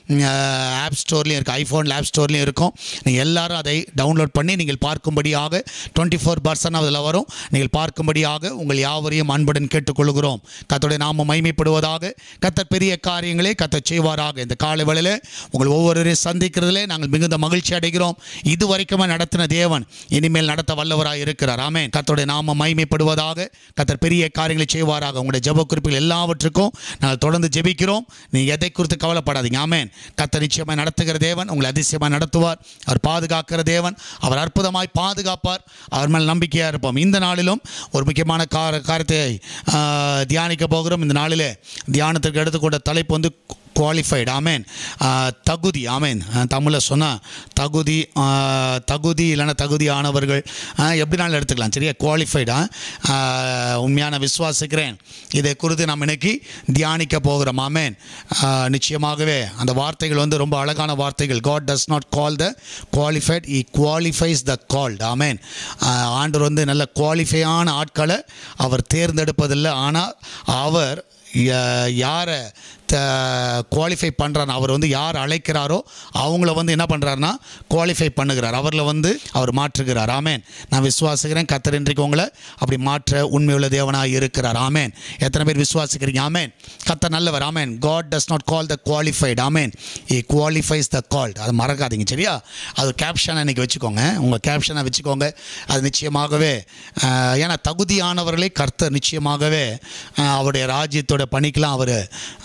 ஆப் ஸ்டோர்லேயும் இருக்குது ஐஃபோனில் ஆப் ஸ்டோர்லேயும் இருக்கும் நீங்கள் எல்லாரும் அதை டவுன்லோட் பண்ணி நீங்கள் பார்க்கும்படியாக டுவெண்ட்டி ஃபோர் பர்சன்ட் அதில் வரும் நீங்கள் பார்க்கும்படியாக உங்கள் யாவரையும் அன்புடன் கேட்டுக்கொள்கிறோம் கத்தோடைய நாம மைமைப்படுவதாக கத்தர் பெரிய காரியங்களே கத்தர் செய்வாராக இந்த காலை வேளையில் உங்கள் ஒவ்வொருவரையும் சந்திக்கிறதிலே நாங்கள் மிகுந்த மகிழ்ச்சி அடைகிறோம் இது வரைக்குமே நடத்தின தேவன் இனிமேல் நடத்த வல்லவராய் இருக்கிறார் ஆமென் கத்தோடைய நாம மைமைப்படுவதாக கத்தர் பெரிய காரியங்களை செய்வாராக உங்களுடைய ஜெப குறிப்புகள் எல்லாவற்றுக்கும் நாங்கள் தொடர்ந்து ஜெபிக்கிறோம் நீங்கள் எதை குறித்து கவலைப்படாதீங்க ஆமென் கத்தர் நிச்சயமாய் நடத்துகிற தேவன் உங்களை அதிசயமாய் நடத்துவார் அவர் பாதுகாக்கிற தேவன் அவர் அற்புதமாய் பாதுகாப்பார் அவர் மேல் நம்பிக்கையாக இருப்போம் இந்த நாளிலும் ஒரு முக்கியமான கார காரியத்தை ஆ, தியானிக்க போகிறோம் இந்த நாளிலே தியானத்திற்கு எடுத்துக்கொண்ட தலைப்பு வந்து குவாலிஃபைடு ஆமேன் தகுதி ஆமேன் தமிழில் சொன்னால் தகுதி ஆ, தகுதி இல்லைன்னா தகுதியானவர்கள் ஆ, எப்படினாலும் எடுத்துக்கலாம் சரியா குவாலிஃபைடா உண்மையான விசுவாசிக்கிறேன் இதை குறித்து நாம் இன்னைக்கு தியானிக்க போகிறோம் ஆமேன் ஆ, நிச்சயமாகவே அந்த வார்த்தைகள் வந்து ரொம்ப அழகான வார்த்தைகள் God does not call the qualified he qualifies the called ஆமேன் ஆண்டவர் வந்து நல்ல குவாலிஃபையான ஆட்களை அவர் தேர்ந்தெடுப்பதில்லை ஆனால் அவர் ய- யாரை த குவாலிஃபை பண்ணுறாரு அவர் வந்து யார் அழைக்கிறாரோ அவங்கள வந்து என்ன பண்ணுறாருனா குவாலிஃபை பண்ணுகிறார் அவரில் வந்து அவர் மாற்றுகிறார் ஆமேன் நான் விசுவாசிக்கிறேன் கத்தர் இன்றைக்கு உங்களை அப்படி மாற்ற உண்மையுள்ள தேவனாக இருக்கிறார் ஆமேன் எத்தனை பேர் விசுவாசிக்கிறீங்க ஆமேன் கத்தர் நல்லவர் ஆமேன் God does not call the qualified ஆமேன் இ குவாலிஃபைஸ் த கால்ட் அது மறக்காதீங்க சரியா அது கேப்ஷனை இன்றைக்கி வச்சுக்கோங்க உங்கள் கேப்ஷனை வச்சுக்கோங்க அது நிச்சயமாகவே ஆஹ், ஏன்னா தகுதியானவர்களை கர்த்தர் நிச்சயமாகவே ஆஹ், அவருடைய ராஜ்யத்தோட பணிக்கெலாம் அவர்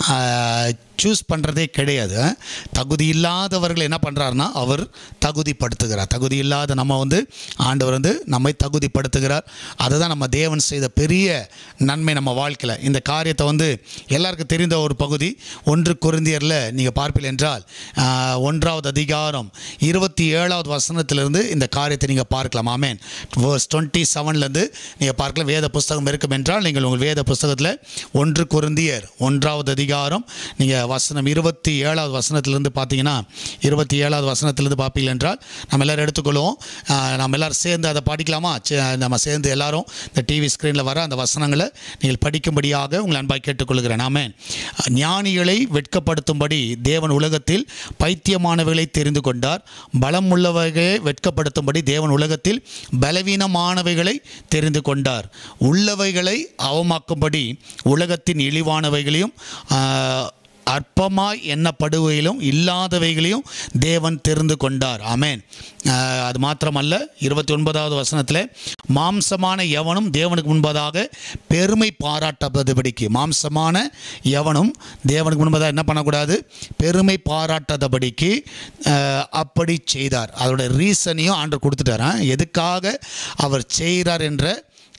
சூஸ் பண்ணுறதே கிடையாது தகுதி இல்லாதவர்கள் என்ன பண்ணுறாருன்னா அவர் தகுதிப்படுத்துகிறார் தகுதி இல்லாத நம்ம வந்து ஆண்டவர் வந்து நம்மை தகுதிப்படுத்துகிறார் அதுதான் நம்ம தேவன் செய்த பெரிய நன்மை நம்ம வாழ்க்கையில் இந்த காரியத்தை வந்து எல்லாருக்கும் தெரிந்த ஒரு பகுதி ஒன்று குருந்தியரில் நீங்கள் பார்ப்பீர்கள் என்றால் ஆஹ், ஒன்றாவது அதிகாரம் இருபத்தி ஏழாவது வசனத்திலிருந்து இந்த காரியத்தை நீங்கள் பார்க்கலாம் ஆமேன் வேர்ஸ் டுவெண்ட்டி செவன்லேருந்து நீங்கள் பார்க்கலாம் வேத புஸ்தகம் இருக்கும் என்றால் நீங்கள் உங்கள் வேத புஸ்தகத்தில் ஒன்று குருந்தியர் ஒன்றாவது அதிகாரம் நீங்கள் வசனம் இருபத்தி ஏழாவது வசனத்திலிருந்து பார்த்தீங்கன்னா இருபத்தி ஏழாவது வசனத்திலிருந்து பார்ப்பீங்க என்றால் நம்ம எல்லாரும் எடுத்துக்கொள்வோம் ஆஹ், நம்ம எல்லாரும் சேர்ந்து அதை படிக்கலாமா சே- நம்ம சேர்ந்து எல்லாரும் இந்த டிவி ஸ்க்ரீனில் வர அந்த வசனங்களை நீங்கள் படிக்கும்படியாக உங்களை அன்பாய் கேட்டுக்கொள்கிறேன் ஆமென் ஞானிகளை வெட்கப்படுத்தும்படி தேவன் உலகத்தில் பைத்தியமானவைகளை தெரிந்து கொண்டார் பலம் உள்ளவைகளை வெட்கப்படுத்தும்படி தேவன் உலகத்தில் பலவீனமானவைகளை தெரிந்து கொண்டார் உள்ளவைகளை அவமாக்கும்படி உலகத்தின் இழிவானவைகளையும் ஆஹ், அற்பமாய் எண்ணப்படுவையிலும் இல்லாதவைகளையும் தேவன் தெரிந்து கொண்டார் ஆமென் ஆஹ், அது மாத்திரமல்ல இருபத்தி ஒன்பதாவது வசனத்தில் மாம்சமான எவனும் தேவனுக்கு முன்பதாக பெருமை பாராட்டபடிக்கு மாம்சமான எவனும் தேவனுக்கு முன்பதாக என்ன பண்ணக்கூடாது பெருமை பாராட்டாதபடிக்கு ஆஹ், அப்படி செய்தார் அதோட ரீசனையும் ஆண்டவர் கொடுத்துட்டாராம் எதுக்காக அவர் செய்கிறார் என்ற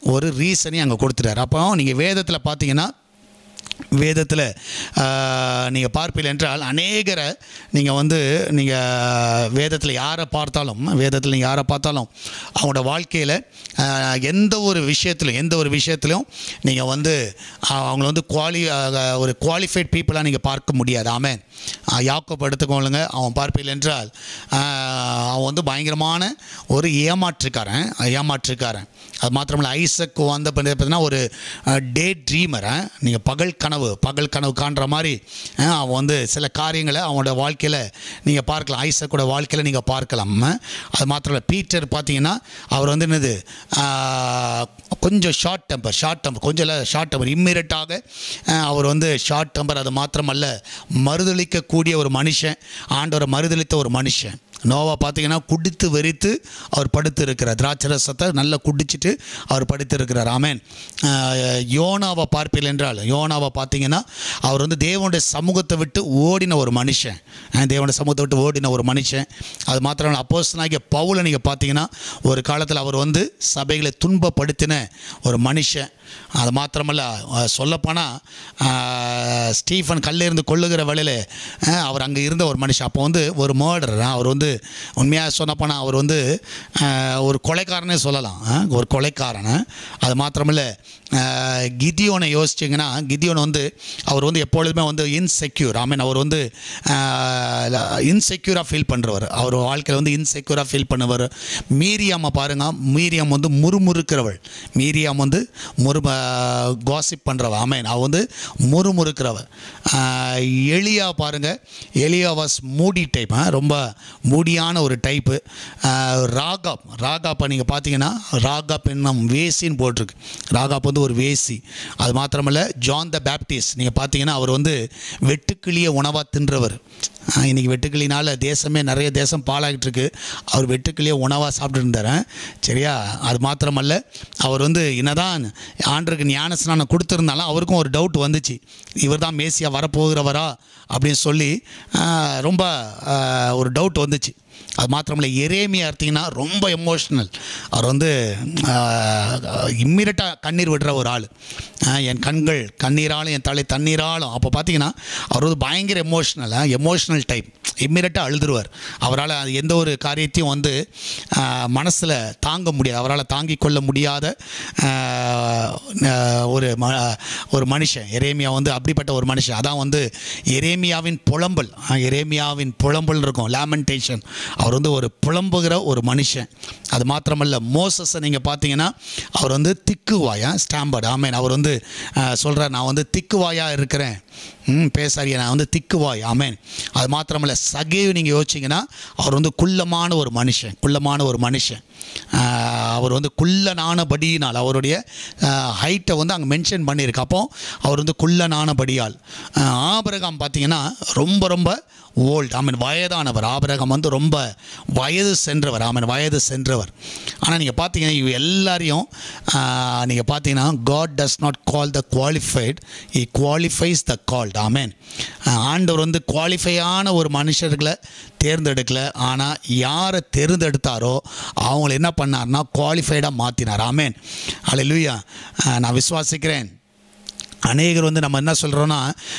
ஒரு ரீசனையும் அங்கே கொடுத்துட்டார் அப்போ நீங்கள் வேதத்தில் பார்த்தீங்கன்னா வேதத்தில் நீங்கள் பார்ப்பீர்கள் என்றால் அநேகரை நீங்கள் வந்து நீங்கள் வேதத்தில் யாரை பார்த்தாலும் வேதத்தில் நீங்கள் யாரை பார்த்தாலும் அவங்களோட வாழ்க்கையில் ஆஹ், எந்த ஒரு விஷயத்திலும் எந்த ஒரு விஷயத்திலும் நீங்கள் வந்து ஆஹ், அவங்கள வந்து குவாலி ஆஹ், ஒரு குவாலிஃபைட் பீப்புளாக நீங்கள் பார்க்க முடியாது ஆமென் ஆஹ், யாக்கோப் எடுத்துக்கொள்ளுங்க அவன் பார்ப்பீர்கள் என்றால் ஆஹ், அவன் வந்து பயங்கரமான ஒரு ஏமாற்றுக்காரன் ஏமாற்றுக்காரன் அது மாத்திரமல்ல ஐசக் வந்த பிறகு பார்த்தீங்கன்னா ஒரு டே ட்ரீமர் நீங்கள் பகல் கனவு பகல் கனவு காண்ற மாதிரி அஹ், அவன் வந்து சில காரியங்களை அவனோட வாழ்க்கையில் நீங்கள் பார்க்கலாம் ஐசக்கோட வாழ்க்கையில் நீங்கள் பார்க்கலாம் அஹ். அது மாத்திரம் இல்லை பீட்டர் பார்த்தீங்கன்னா அவர் வந்து என்னது ஆஹ், கொஞ்சம் ஷார்ட் டெம்பர் ஷார்ட் டெம்பர் கொஞ்சம் இல்லை ஷார்ட் டெம்பர் இம்மிடியட்டாக அவர் வந்து ஷார்ட் டெம்பர் அது மாத்திரமல்ல மறுதளிக்கக்கூடிய ஒரு மனுஷன் ஆண்டவரை மறுதளித்த ஒரு மனுஷன் நோவா பார்த்தீங்கன்னா குடித்து வெறித்து அவர் படுத்து இருக்கிறார் திராட்சை ரசத்தை நல்லா குடிச்சிட்டு அவர் படுத்து இருக்கிறார் ஆமேன் ஆஹ் யோனாவை பார்ப்பீர்கள் என்றால் யோனாவை பார்த்தீங்கன்னா அவர் வந்து தேவனுடைய சமூகத்தை விட்டு ஓடின ஒரு மனுஷன் ஆஹ் தேவனுடைய சமூகத்தை விட்டு ஓடின ஒரு மனுஷன் அது மாத்திரம் அப்போஸ்தலனாகிய பவுலை நீங்கள் பார்த்தீங்கன்னா ஒரு காலத்தில் அவர் வந்து சபைகளை துன்பப்படுத்தின ஒரு மனுஷன் அது மாத்திரமல்ல சொல்லப்போனால் ஸ்டீஃபன் கல்லிருந்து கொள்ளுகிற வேளையில் அஹ், அவர் அங்கே இருந்த ஒரு மனுஷன் அப்போ வந்து ஒரு மர்டர் அவர் வந்து உண்மையாக சொன்னப்போனால் அவர் வந்து அஹ், ஒரு கொலைக்காரனே சொல்லலாம் அஹ், ஒரு கொலைக்காரன் அது மாத்திரமில்ல அஹ், கிதியோனை யோசிச்சிங்கன்னா கிதியோன் வந்து அவர் வந்து எப்பொழுதுமே வந்து இன்செக்யூர் ஐ மீன் அவர் வந்து இன்செக்யூராக ஃபீல் பண்ணுறவர் அவர் வாழ்க்கையில் வந்து இன்செக்யூராக ஃபீல் பண்ணுவார் மீரியாமை பாருங்க மீரியம் வந்து முறுமுறுக்கிறவள் மீரியாம் வந்து முறு காசிப் பண்ணுறவ ஆமேன் அவள் வந்து முறுமுறுக்கிறவ ஆஹ், எலியா பாருங்க எலியா வாஸ் மூடி டைப் ரொம்ப மூடியான ஒரு டைப்பு ராகாப் ராகாப்பை நீங்கள் பார்த்தீங்கன்னா ராகாப் என்னும் வேசின்னு போட்டிருக்கு ராகாப் வந்து ஒரு வேசி அது மாத்திரமல்ல ஜான் த பேப்டிஸ்ட் நீங்கள் பார்த்தீங்கன்னா அவர் வந்து வெட்டுக்கிளிய உணவாக தின்றவர் ஆஹ், இன்னைக்கு வெட்டுக்கிளினால தேசமே நிறைய தேசம் பாழாகிட்டு இருக்கு அவர் வெட்டுக்கிளிய உணவாக சாப்பிட்டு இருந்தார் சரியா அது மாத்திரமல்ல அவர் வந்து என்னதான் ஆண்டருக்கு ஞான ஸ்நானம் கொடுத்துருந்தாலும் அவருக்கும் ஒரு டவுட் வந்துச்சு இவர் தான் மேசியா வரப்போகிறவரா அப்படின்னு சொல்லி ஆஹ், ரொம்ப ஆஹ், ஒரு டவுட் வந்துச்சு அது மாத்திரமில்ல எரேமியா எடுத்தீங்கன்னா ரொம்ப எமோஷ்னல் அவர் வந்து இம்மிடியட்டாக கண்ணீர் விடுற ஒரு ஆள் என் கண்கள் கண்ணீராலும் என் தலை தண்ணீராலும் அப்போ பார்த்தீங்கன்னா அவர் வந்து பயங்கர எமோஷ்னல் எமோஷ்னல் டைப் இம்மிடியட்டாக அழுதுருவார் அவரால் அது எந்த ஒரு காரியத்தையும் வந்து மனசில் தாங்க முடியாது அவரால் தாங்கிக் கொள்ள முடியாத ஆஹ், ஆஹ், ஒரு ம ஒரு மனுஷன் எரேமியா வந்து அப்படிப்பட்ட ஒரு மனுஷன் அதான் வந்து எரேமியாவின் புலம்பல் ஆஹ், எரேமியாவின் புலம்பல் இருக்கும் லேமெண்டேஷன் அவர் வந்து ஒரு புலம்புகிற ஒரு மனுஷன் அது மாத்திரமல்ல மோசஸை நீங்கள் பார்த்தீங்கன்னா அவர் வந்து திக்குவாயா ஸ்டாம்பர்ட் ஆமேன் அவர் வந்து சொல்கிறார் நான் வந்து திக்குவாயாக இருக்கிறேன் ம் பேசாரியா நான் வந்து திக்குவாய் ஆமேன் அது மாத்திரமல்ல சகேவ் நீங்கள் யோசிச்சிங்கன்னா அவர் வந்து குள்ளமான ஒரு மனுஷன் குள்ளமான ஒரு மனுஷன் ஆஹ், அவர் வந்து குள்ளனானபடியினால் அவருடைய ஹைட்டை வந்து அங்கே மென்ஷன் பண்ணியிருக்கு அப்போ அவர் வந்து குள்ளனானபடியால் ஆஹ், ஆபிரகாம் பார்த்தீங்கன்னா ரொம்ப ரொம்ப ஓல்ட் ஆமீன் வயதானவர் ஆபிரகாம் வந்து ரொம்ப வயது சென்றவர் ஆமீன் வயது சென்றவர் ஆனால் நீங்கள் பார்த்தீங்கன்னா இவ எல்லாரையும் நீங்கள் பார்த்தீங்கன்னா God does not call the qualified he qualifies the called ஆமேன் ஆண்டவர் வந்து குவாலிஃபையான ஒரு மனுஷர்களை தேர்ந்தெடுக்கல ஆனால் யாரை தேர்ந்தெடுத்தாரோ அவங்கள என்ன பண்ணார்னா குவாலிஃபைடாக மாற்றினார் ஆமேன் அல்லேலூயா நான் விசுவாசிக்கிறேன் அநேகர் வந்து நம்ம என்ன சொல்கிறோன்னா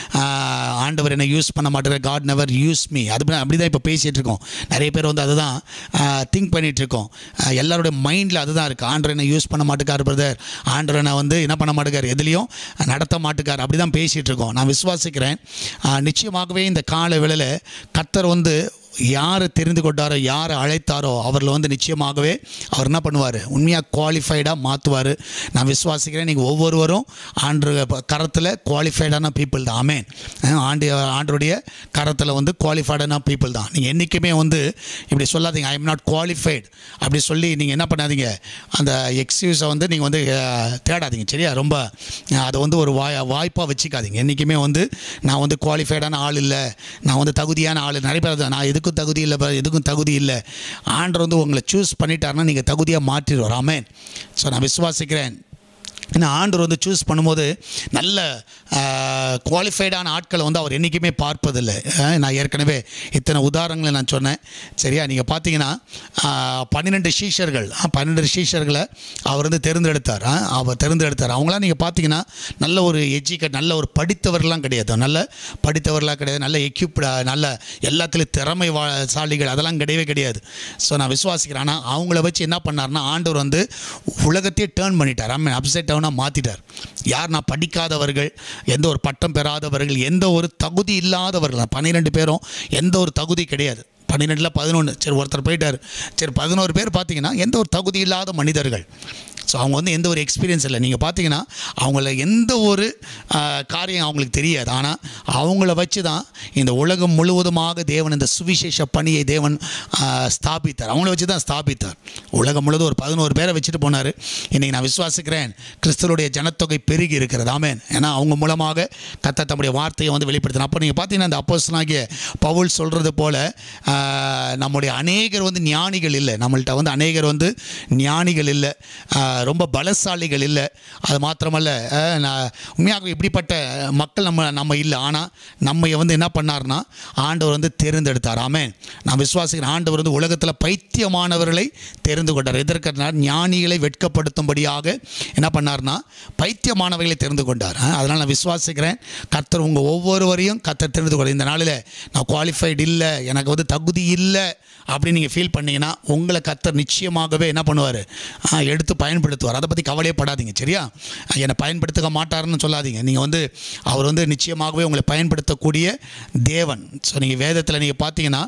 ஆண்டவர் என்ன யூஸ் பண்ண மாட்டேங்கிற காட் நெவர் யூஸ் மீ அது அப்படி தான் இப்போ பேசிகிட்டு இருக்கோம் நிறைய பேர் வந்து அதுதான் திங்க் பண்ணிகிட்டு இருக்கோம் ஆஹ் எல்லாருடைய மைண்டில் அதுதான் இருக்குது ஆண்டவர் என்ன யூஸ் பண்ண மாட்டேக்கார் பிரதர் ஆண்டவர் என்ன வந்து என்ன பண்ண மாட்டேக்கார் எதுலேயும் நடத்த மாட்டேக்கார் அப்படி தான் பேசிகிட்டு இருக்கோம் நான் விசுவாசிக்கிறேன் ஆஹ் நிச்சயமாகவே இந்த கால வேளையில் கர்த்தர் வந்து யாரை தெரிந்து கொண்டாரோ யாரை அழைத்தாரோ அவரில் வந்து நிச்சயமாகவே அவர் என்ன பண்ணுவார் உண்மையாக குவாலிஃபைடாக மாற்றுவார் நான் விசுவாசிக்கிறேன் நீங்கள் ஒவ்வொருவரும் ஆண்டு கரத்தில் குவாலிஃபைடான பீப்புள் தான் ஆமேன் அஹ் ஆண்டு ஆண்டருடைய கரத்தில் வந்து குவாலிஃபைடான பீப்புள் தான் நீங்கள் என்றைக்குமே வந்து இப்படி சொல்லாதீங்க ஐ எம் நாட் குவாலிஃபைடு அப்படி சொல்லி நீங்கள் என்ன பண்ணாதீங்க அந்த எக்ஸ்கியூஸை வந்து நீங்கள் வந்து அஹ், தேடாதீங்க சரியா ரொம்ப அஹ், அதை வந்து ஒரு வாய் வாய்ப்பாக வச்சுக்காதீங்க என்றைக்குமே வந்து நான் வந்து குவாலிஃபைடான ஆள் இல்லை நான் வந்து தகுதியான ஆள் நிறைய பேர் அதான், நான் எதுக்கும் தகுதி இல்லை பாரு, எதுக்கும் தகுதி இல்லை ஆண்டர் வந்து உங்களை சூஸ் பண்ணிட்டாருன்னா நீங்கள் தகுதியாக மாற்றிடுவார் ஆமேன் ஸோ நான் விசுவாசிக்கிறேன் ஏன்னா ஆண்டவர் வந்து சூஸ் பண்ணும்போது நல்ல குவாலிஃபைடான ஆட்களை வந்து அவர் என்றைக்குமே பார்ப்பதில்லை அஹ், நான் ஏற்கனவே இத்தனை உதாரணங்களை நான் சொன்னேன் சரியா நீங்கள் பார்த்தீங்கன்னா பன்னிரெண்டு ஷீஷர்கள் பன்னெண்டு ஷீஷர்களை அவர் வந்து தேர்ந்தெடுத்தார் அஹ், அவர் தேர்ந்தெடுத்தார் அவங்களாம் நீங்கள் பார்த்தீங்கன்னா நல்ல ஒரு எஜுகேட் நல்ல ஒரு படித்தவர்கள்லாம் கிடையாது நல்ல படித்தவர்களாக கிடையாது நல்ல எக்யூப்டா நல்ல எல்லாத்துலேயும் திறமை சாலிகள் அதெல்லாம் கிடையவே கிடையாது ஸோ நான் விசுவாசிக்கிறேன் ஆனால் அவங்கள வச்சு என்ன பண்ணார்னா ஆண்டவர் வந்து உலகத்தையே டேர்ன் பண்ணிட்டார் ஆமாம் அப்சைட் டவுனாக மாற்றிட்டார் யார் நான் படிக்காதவர்கள் எந்த ஒரு பட்டம் பெறாதவர்கள் எந்த ஒரு தகுதி இல்லாதவர்கள் பன்னிரெண்டு பேரும் எந்த ஒரு தகுதி கிடையாது பன்னிரெண்டில் பதினொன்று சரி ஒருத்தர் போயிட்டார் சரி பதினோரு பேர் பார்த்தீங்கன்னா எந்த ஒரு தகுதி இல்லாத மனிதர்கள் ஸோ அவங்க வந்து எந்த ஒரு எக்ஸ்பீரியன்ஸ் இல்லை நீங்கள் பார்த்தீங்கன்னா அவங்கள எந்த ஒரு ஆஹ், காரியம் அவங்களுக்கு தெரியாது ஆனால் அவங்கள வச்சு தான் இந்த உலகம் முழுவதுமாக தேவன் இந்த சுவிசேஷ பணியை தேவன் ஆஹ், ஸ்தாபித்தார் அவங்கள வச்சு தான் ஸ்தாபித்தார் உலகம் முழுவதும் ஒரு பதினோரு பேரை வச்சுட்டு போனார் இன்றைக்கி நான் விசுவாசிக்கிறேன் கிறிஸ்தவருடைய ஜனத்தொகை பெருகி இருக்கிறது ஆமென் ஏன்னா அவங்க மூலமாக கத்த தம்முடைய வார்த்தையை வந்து வெளிப்படுத்தின அப்போ நீங்கள் பார்த்தீங்கன்னா அந்த அப்போஸ்தலனாகிய பவுல் சொல்கிறது போல் ஆஹ், நம்முடைய அநேகர் வந்து ஞானிகள் இல்லை நம்மள்ட்ட வந்து அநேகர் வந்து ஞானிகள் இல்லை ஆஹ், ரொம்ப பலசாலிகள் இல்லை அது மாத்திரமல்ல ஆஹ், நான் உண்மையாக இப்படிப்பட்ட மக்கள் நம்ம நம்ம இல்லை ஆனால் நம்ம வந்து என்ன பண்ணார்னா ஆண்டவர் வந்து தேர்ந்தெடுத்தார் ஆமென் நான் விசுவாசிக்கிறேன் ஆண்டவர் வந்து உலகத்தில் பைத்தியமானவர்களை தெரிந்து கொண்டார் எதற்கனால் ஞானிகளை வெட்கப்படுத்தும்படியாக என்ன பண்ணார்னா பைத்தியமானவர்களை தெரிந்து கொண்டார் ஆஹ், அதனால் நான் விசுவாசிக்கிறேன் கர்த்தர் உங்கள் ஒவ்வொருவரையும் கர்த்தர் தெரிந்து கொள்ள இந்த நாளில் நான் குவாலிஃபைடு இல்லை எனக்கு வந்து தகுதி இல்லை அப்படின்னு நீங்கள் ஃபீல் பண்ணீங்கன்னா உங்களை கர்த்தர் நிச்சயமாகவே என்ன பண்ணுவார் எடுத்து பயன்படுத்துவார் அதை பற்றி கவலையே படாதீங்க சரியா என்னை பயன்படுத்த மாட்டாருன்னு சொல்லாதீங்க நீங்கள் வந்து அவர் வந்து நிச்சயமாகவே உங்களை பயன்படுத்தக்கூடிய தேவன் ஸோ நீங்கள் வேதத்தில் நீங்கள் பார்த்தீங்கன்னா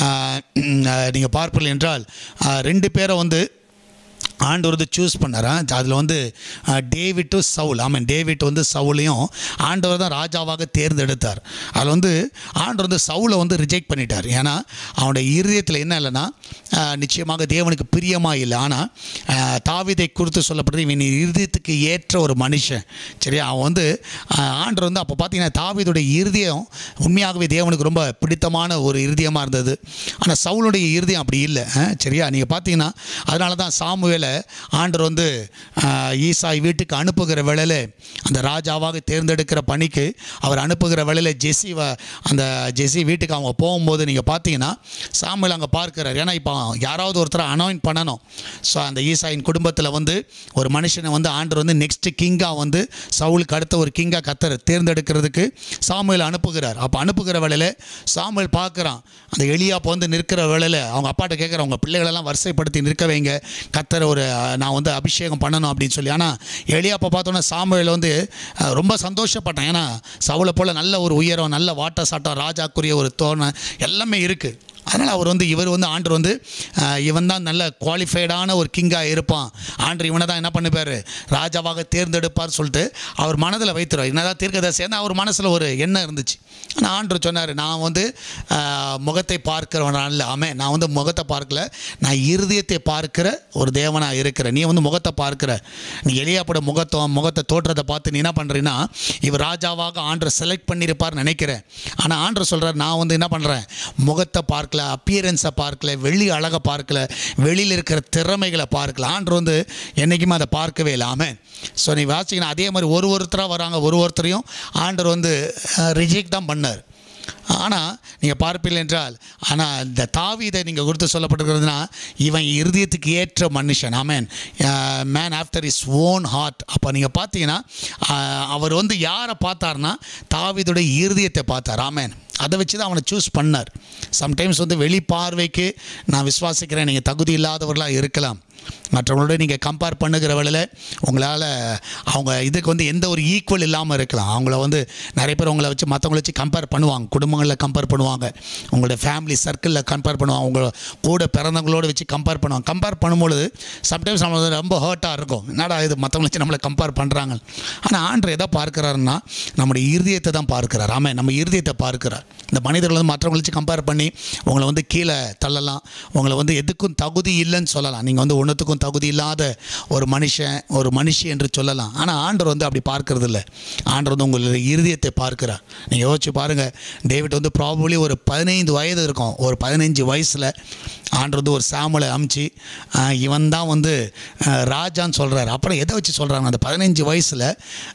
நீங்கள் பார்ப்பீர்கள் என்றால் ஆஹ், ரெண்டு பேரை வந்து ஆண்டவர் வந்து சூஸ் பண்ணாரா அதில் வந்து அஹ், டேவிட்டு சவுல் ஆமாம் டேவிட் வந்து சவுலையும் ஆண்டவர் தான் ராஜாவாக தேர்ந்தெடுத்தார் அதில் வந்து ஆண்டவர் வந்து சவுலை வந்து ரிஜெக்ட் பண்ணிட்டார் ஏன்னா அவனுடைய இருதயத்தில் என்ன இல்லைன்னா அஹ், நிச்சயமாக தேவனுக்கு பிரியமாக இல்லை ஆனால் அஹ், தாவீதை குறித்து சொல்லப்படுறது இவன் இருதயத்துக்கு ஏற்ற ஒரு மனுஷன் சரியா அவன் வந்து அஹ், ஆண்டவர் வந்து அப்போ பார்த்தீங்கன்னா தாவீதுடைய இருதயம் உண்மையாகவே தேவனுக்கு ரொம்ப பிடித்தமான ஒரு இருதயமாக இருந்தது ஆனால் சவுளுடைய இருதயம் அப்படி இல்லை அஹ், சரியா நீங்கள் பார்த்தீங்கன்னா அதனால தான் சாமுவேலை ஆண்டவர் வந்து ஆஹ், ஈசாய் வீட்டுக்கு அனுப்புகிற வேளையில் அந்த ராஜாவாக தேர்ந்தெடுக்கிற பணிக்கு அவர் அனுப்புகிற வேளையில் ஜெஸ்ஸி வ- அந்த ஜெஸ்ஸி வீட்டுக்கு அவங்க போகும்போது நீங்கள் பார்த்தீங்கன்னா சாமுவேல் அங்கே பார்க்கிறார் ஏன்னா இப்போ யாராவது ஒருத்தரை அனாயின் பண்ணணும் ஸோ அந்த ஈசாயின் குடும்பத்தில் வந்து ஒரு மனுஷனை வந்து ஆண்டவர் வந்து நெக்ஸ்ட் கிங்காக வந்து சவுலுக்கு அடுத்த ஒரு கிங்காக கத்தர் தேர்ந்தெடுக்கிறதுக்கு சாமுவேல் அனுப்புகிறார் அப்போ அனுப்புகிற வேளையில் சாமுவேல் பார்க்குறான் அந்த எலியாப்போ வந்து நிற்கிற வேளையில் அவங்க அப்பாட்ட கேட்குற அவங்க பிள்ளைகளெல்லாம் வரிசைப்படுத்தி நிற்க வைங்க கத்தரை ஒரு அஹ், நான் வந்து அபிஷேகம் பண்ணணும் அப்படின்னு சொல்லி ஆனால் எலியாப்போ பார்த்தோன்னா சாமுவேல் வந்து அஹ், ரொம்ப சந்தோஷப்பட்டான் ஏன்னா சவுளை போல் நல்ல ஒரு உயரம் நல்ல வாட்ட சாட்டம் ராஜாக்குரிய ஒரு தோணை எல்லாமே இருக்குது அதனால் அவர் வந்து இவர் வந்து ஆண்டர் வந்து அஹ், இவன் தான் நல்ல குவாலிஃபைடான ஒரு கிங்காக இருப்பான் ஆண்டர் இவனை தான் என்ன பண்ணுவார் ராஜாவாக தேர்ந்தெடுப்பார் சொல்லிட்டு அவர் மனதில் வைத்துருவார் என்னதான் தீர்க்கதரிசி ஏன்னா அவர் மனசில் ஒரு எண்ணம் இருந்துச்சு ஆனால் ஆண்டர் சொன்னார் நான் வந்து அஹ், முகத்தை பார்க்கிறவன் அல்ல ஆமே நான் வந்து முகத்தை பார்க்கல நான் இருதயத்தை பார்க்கிற ஒரு தேவனாக இருக்கிறேன் நீ வந்து முகத்தை பார்க்கிற நீ எளியாப்பட முகத்தை முகத்தை தோற்றத்தை பார்த்து நீ என்ன பண்ணுறீன்னா இவர் ராஜாவாக ஆண்டரை செலக்ட் பண்ணியிருப்பார்னு நினைக்கிறேன் ஆனால் ஆண்டர் சொல்கிறார் நான் வந்து என்ன பண்ணுறேன் முகத்தை பார்க்கல அப்பியரன்ஸை பார்க்கல வெளி அழகை பார்க்கல வெளியில் இருக்கிற திறமைகளை பார்க்கல ஆண்டர் வந்து என்றைக்குமே அதை பார்க்கவே இல்லாமல் ஸோ நீ வாசிக்கணும் அதே மாதிரி ஒரு ஒருத்தராக வராங்க ஒரு ஒருத்தரையும் ஆண்டர் வந்து ரிஜெக்ட் தான் பண்ணார் ஆனால் நீங்கள் பார்ப்பீர்கள் என்றால் ஆனால் இந்த தாவீதை நீங்கள் கொடுத்து சொல்லப்பட்டிருக்கிறதுனா இவன் இருதயத்துக்கு ஏற்ற மனுஷன் ஆமேன் man after his own heart அப்போ நீங்கள் பார்த்தீங்கன்னா ஆஹ், அவர் வந்து யாரை பார்த்தார்னா தாவீதுடைய இருதயத்தை பார்த்தார் ஆமேன் அதை வச்சு தான் அவனை சூஸ் பண்ணார் சம்டைம்ஸ் வந்து வெளி பார்வைக்கு நான் விசுவாசிக்கிறேன் நீங்கள் தகுதி இல்லாதவர்களாக இருக்கலாம் மற்றவங்களோட நீங்கள் கம்பேர் பண்ணுகிற வேளையில் உங்களால் அவங்க இதுக்கு வந்து எந்த ஒரு ஈக்குவல் இல்லாமல் இருக்கலாம் அவங்கள வந்து நிறைய பேர் உங்களை வச்சு மற்றவங்கள வச்சு கம்பேர் பண்ணுவாங்க குடும்பங்களில் கம்பேர் பண்ணுவாங்க உங்களோட ஃபேமிலி சர்க்கிளில் கம்பேர் பண்ணுவாங்க உங்களை கூட பிறந்தவங்களோட வச்சு கம்பேர் பண்ணுவாங்க கம்பேர் பண்ணும்பொழுது சம்டைம்ஸ் நம்ம வந்து ரொம்ப ஹர்ட்டாக இருக்கும் என்னடா இது மற்றவங்கள வச்சு நம்மளை கம்பேர் பண்ணுறாங்க ஆனால் ஆண்டர் எதை பார்க்குறாருன்னா நம்முடைய இருதயத்தை தான் பார்க்குறார் ஆமாம் நம்ம இருதயத்தை பார்க்குறார் இந்த மனிதர்கள் வந்து மற்றவங்களை வச்சு கம்பேர் பண்ணி உங்களை வந்து கீழே தள்ளலாம் உங்களை வந்து எதுக்கும் தகுதி இல்லைன்னு சொல்லலாம் நீங்கள் வந்து ஒன்றுத்துக்கும் தகுதி இல்லாத ஒரு மனுஷன் ஒரு மனுஷி என்று சொல்லலாம் ஆனால் ஆண்டவர் வந்து அப்படி பார்க்கறது இல்லை ஆண்டவர் வந்து உங்களுடைய இருதயத்தை பார்க்கிறார் நீங்கள் யோசிச்சு பாருங்கள் டேவிட் வந்து ப்ராபப்ளி ஒரு பதினைந்து வயது இருக்கும் ஒரு பதினஞ்சு வயசில் ஆண்டவர் வந்து ஒரு சாமலை அமுச்சு ஆஹ், இவன் தான் வந்து ஆஹ், ராஜான்னு சொல்கிறார் அப்புறம் எதை வச்சு சொல்கிறாங்க அந்த பதினஞ்சு வயசில்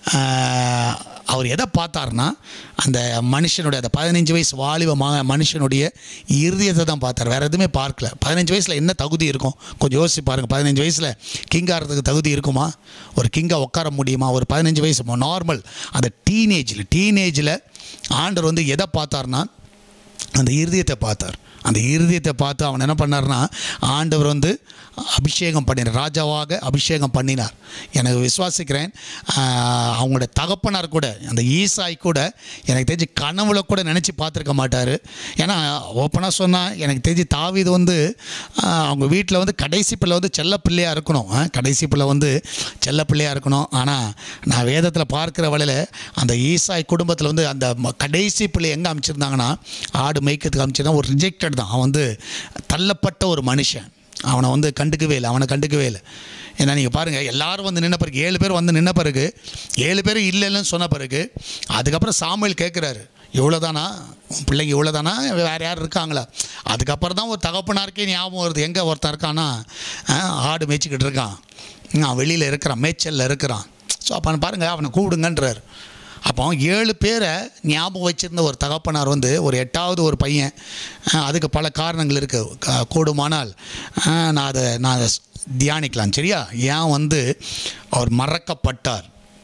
அவர் எதை பார்த்தாருன்னா அந்த மனுஷனுடைய அந்த பதினஞ்சு வயசு வாலிப ம மனுஷனுடைய இருதயத்தை தான் பார்த்தார் வேறு எதுவுமே பார்க்கல பதினஞ்சு வயசில் என்ன தகுதி இருக்கும் கொஞ்சம் யோசிச்சு பாருங்கள் பதினஞ்சு வயசில் கிங் ஆகிறதுக்கு தகுதி இருக்குமா ஒரு கிங்காக உட்கார முடியுமா ஒரு பதினஞ்சு வயசு நார்மல் அந்த டீனேஜில் டீனேஜில் ஆண்டவர் வந்து எதை பார்த்தார்னா அந்த இருதயத்தை பார்த்தார் அந்த இருதயத்தை பார்த்து அவன் என்ன பண்ணார்னா ஆண்டவர் வந்து அபிஷேகம் பண்ணினார் ராஜாவாக அபிஷேகம் பண்ணினார் எனக்கு விசுவாசிக்கிறேன் ஆஹ், அவங்களுடைய தகப்பனார் கூட அந்த ஈசாய் கூட எனக்கு தெரிஞ்சு கனவுல கூட நினச்சி பார்த்துருக்க மாட்டார் ஏன்னா ஓப்பனாக சொன்னால் எனக்கு தெரிஞ்சு தாவீது வந்து ஆஹ், அவங்க வீட்டில் வந்து கடைசி பிள்ளை வந்து செல்ல பிள்ளையாக இருக்கணும் ஆஹ், கடைசி பிள்ளை வந்து செல்ல பிள்ளையாக இருக்கணும் ஆனால் நான் வேதத்தில் பார்க்குற வழியில் அந்த ஈசாய் குடும்பத்தில் வந்து அந்த ம- கடைசி பிள்ளை எங்கே அமைச்சிருந்தாங்கன்னா ஆடு மேய்க்கிறதுக்கு அமைச்சிருந்தா ஒரு ரிஜெக்டட் தான் அவன் வந்து தள்ளப்பட்ட ஒரு மனுஷன் அவனை வந்து கண்டுக்கவே இல்லை அவனை கண்டுக்கவே இல்லை ஏன்னா நீங்கள் பாருங்கள் எல்லாரும் வந்து நின்ன பிறகு ஏழு பேர் வந்து நின்ன பிறகு ஏழு பேர் இல்லைன்னு சொன்ன பிறகு அதுக்கப்புறம் சாமுவேல் கேட்குறாரு இவ்வளோதானா உன் பிள்ளைங்க இவ்வளோதானா வேறு யார் இருக்காங்களா அதுக்கப்புறம் தான் ஒரு தகப்பனாருக்கே ஞாபகம் வருது எங்கே ஒருத்தன் இருக்கானா ஆ, ஆடு மேய்ச்சிக்கிட்டு இருக்கான் அவன் வெளியில் இருக்கிறான் மேய்ச்சலில் இருக்கிறான் ஸோ அப்போ பாருங்கள் அவனை கூப்பிடுங்கன்றார் அப்போ ஏழு பேரை ஞாபகம் வச்சிருந்த ஒரு தகப்பனார் வந்து ஒரு எட்டாவது ஒரு பையன் அஹ், அதுக்கு பல காரணங்கள் இருக்குது கூடுமானால் அஹ், நான் அதை நான் அதை தியானிக்கலாம் சரியா ஏன் வந்து அவர் மறக்கப்பட்டார்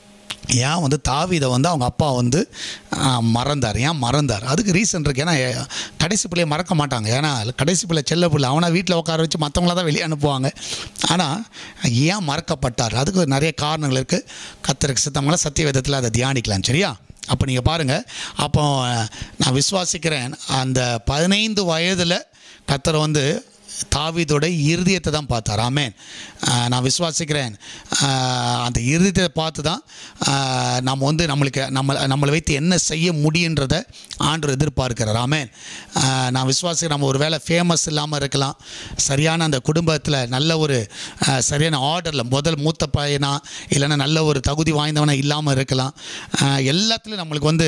ஏன் வந்து தாவீதை வந்து அவங்க அப்பா வந்து ஆ, மறந்தார் ஏன் மறந்தார் அதுக்கு ரீசன் இருக்குது ஏன்னா ஏ- கடைசி பிள்ளையை மறக்க மாட்டாங்க ஏன்னா கடைசி பிள்ளை செல்ல பிள்ளை அவனை வீட்டில் உட்கார வச்சு மற்றவங்கள தான் வெளியே அனுப்புவாங்க ஆனால் ஏன் மறக்கப்பட்டார் அதுக்கு நிறைய காரணங்கள் இருக்குது கத்தருக்கு சித்தவங்கள சத்திய வேதத்தில் அதை தியானிக்கலாம் சரியா அப்போ நீங்கள் பாருங்கள் அப்போ நான் விசுவாசிக்கிறேன் அந்த பதினைந்து வயதில் கத்தர் வந்து தாவீதோட இருதயத்தை தான் பார்த்தார் ஆமென் ஆஹ் நான் விசுவாசிக்கிறேன் ஆஹ் அந்த இருதயத்தை பார்த்து தான் ஆஹ் நம்ம வந்து நம்மளுக்கு நம்ம நம்மளை வைத்து என்ன செய்ய முடியுன்றதை ஆண்டவர் எதிர்பார்க்கிறார் ஆமென் ஆஹ் நான் விசுவாசிக்கிறேன் நம்ம ஒரு வேளை ஃபேமஸ் இல்லாமல் இருக்கலாம் சரியான அந்த குடும்பத்தில் நல்ல ஒரு ஆஹ் சரியான ஆர்டரில் முதல் மூத்த பையனா இல்லைன்னா நல்ல ஒரு தகுதி வாய்ந்தவனா இல்லாமல் இருக்கலாம் ஆஹ் எல்லாத்துலேயும் நம்மளுக்கு வந்து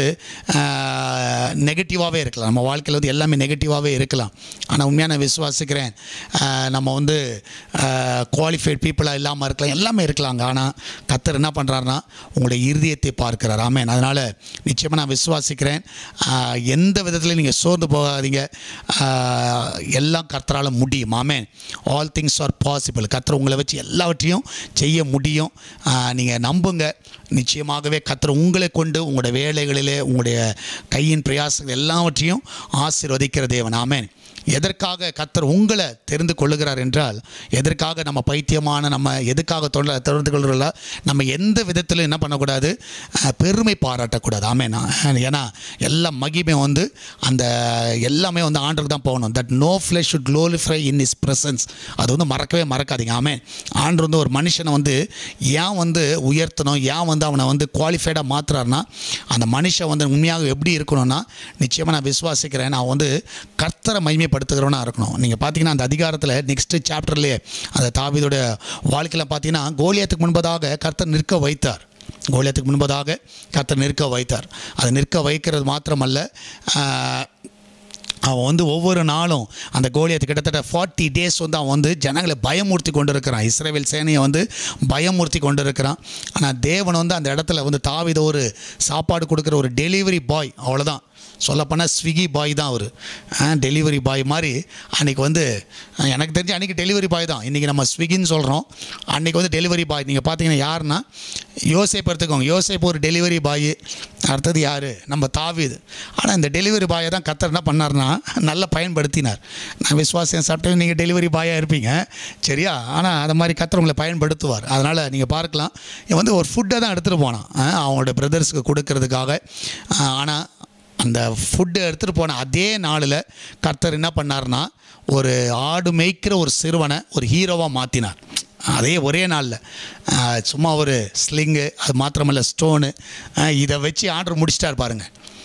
நெகட்டிவாகவே இருக்கலாம் நம்ம வாழ்க்கையில் வந்து எல்லாமே நெகட்டிவாகவே இருக்கலாம் ஆனால் உண்மையாக நான் விசுவாசிக்கிறேன் ஆஹ் நம்ம வந்து குவாலிஃபைட் பீப்புளாக இல்லாமல் இருக்கலாம் எல்லாமே இருக்கலாங்க ஆனால் கத்தர் என்ன பண்ணுறாருன்னா உங்களுடைய இருதயத்தை பார்க்கிறார் ஆமென் அதனால் நிச்சயமாக நான் விசுவாசிக்கிறேன் ஆஹ் எந்த விதத்தில் நீங்கள் சோர்ந்து போகாதீங்க ஆஹ் எல்லாம் கர்த்தரால் முடியும் ஆமென் ஆல் திங்ஸ் ஆர் பாசிபிள் கர்த்தர் உங்களை வச்சு எல்லாவற்றையும் செய்ய முடியும் நீங்கள் நம்புங்க நிச்சயமாகவே கர்த்தர் உங்களை கொண்டு உங்களுடைய வேலைகளிலே உங்களுடைய கையின் பிரயாசங்கள் எல்லாவற்றையும் ஆசீர்வதிக்கிற தேவன் ஆமென் எதற்காக கத்தர் உங்களை தெரிந்து கொள்ளுகிறார் என்றால் எதற்காக நம்ம பைத்தியமான நம்ம எதுக்காக தொழில தெரிந்து கொள்கிறோம்ல நம்ம எந்த விதத்திலும் என்ன பண்ணக்கூடாது அஹ், பெருமை பாராட்டக்கூடாது ஆமே நான் ஏன்னா எல்லா மகிமை வந்து அந்த எல்லாமே வந்து ஆண்டருக்கு தான் போகணும் that no flesh should glorify in his presence அது வந்து மறக்கவே மறக்காதீங்க ஆமே ஆண்டு வந்து ஒரு மனுஷனை வந்து ஏன் வந்து உயர்த்தணும் ஏன் வந்து அவனை வந்து குவாலிஃபைடாக மாற்றுறாருன்னா அந்த மனுஷன் வந்து உண்மையாக எப்படி இருக்கணும்னா நிச்சயமாக நான் விசுவாசிக்கிறேன் நான் வந்து கர்த்தரை மகிமைப்படுத்துகிறவனா இருக்கணும் நீங்கள் பார்த்தீங்கன்னா அந்த அதிகாரத்தில் நெக்ஸ்ட் சாப்டர்லேயே அந்த தாவீதோட வாழ்க்கையில் பார்த்தீங்கன்னா கோலியத்துக்கு முன்பதாக கர்த்தர் நிற்க வைத்தார் கோலியத்துக்கு முன்பதாக கர்த்தர் நிற்க வைத்தார் அது நிற்க வைக்கிறது மாத்திரமல்ல ஆஹ், அவன் வந்து ஒவ்வொரு நாளும் அந்த கோலியத்து கிட்டத்தட்ட ஃபார்ட்டி டேஸ் வந்து அவன் வந்து ஜனங்களை பயமுறுத்தி கொண்டு இருக்கிறான் இஸ்ரேல் சேனையை வந்து பயமுறுத்தி கொண்டு இருக்கிறான் ஆனால் தேவன் வந்து அந்த இடத்துல வந்து தாவித ஒரு சாப்பாடு கொடுக்குற ஒரு டெலிவரி பாய் அவ்வளோதான் சொல்லப்போனால் ஸ்விக்கி பாய் தான் அவர் டெலிவரி பாய் மாதிரி அன்றைக்கி வந்து அஹ், எனக்கு தெரிஞ்சு அன்றைக்கி டெலிவரி பாய் தான் இன்றைக்கி நம்ம ஸ்விக்கின்னு சொல்கிறோம் அன்றைக்கி வந்து டெலிவரி பாய் நீங்கள் பார்த்தீங்கன்னா யாருன்னா யோசேப் எடுத்துக்கோங்க யோசேப் ஒரு டெலிவரி பாய் அடுத்தது யார் நம்ம தாவீது ஆனால் இந்த டெலிவரி பாயை தான் கத்தர் என்ன பண்ணார்னா நல்லா பயன்படுத்தினார் நான் விசுவாசம் சாப்பிட்டு நீங்கள் டெலிவரி பாயாக இருப்பீங்க சரியா ஆனால் அது மாதிரி கத்தர் உங்களை பயன்படுத்துவார் அதனால் நீங்கள் பார்க்கலாம் இவன் வந்து ஒரு ஃபுட்டை தான் எடுத்துகிட்டு போனான் அஹ், அவங்களோட பிரதர்ஸுக்கு கொடுக்கறதுக்காக ஆனால் அந்த ஃபுட்டு எடுத்துகிட்டு போன அதே நாளில் கர்த்தர் என்ன பண்ணார்னா ஒரு ஆடு மேய்க்கிற ஒரு சிறுவனை ஒரு ஹீரோவாக மாற்றினார் அதே ஒரே நாளில் சும்மா ஒரு ஸ்லிங்கு அது மாத்திரமல்ல ஸ்டோனு இதை வச்சு ஆர்டர் முடிச்சிட்டார் பாருங்கள்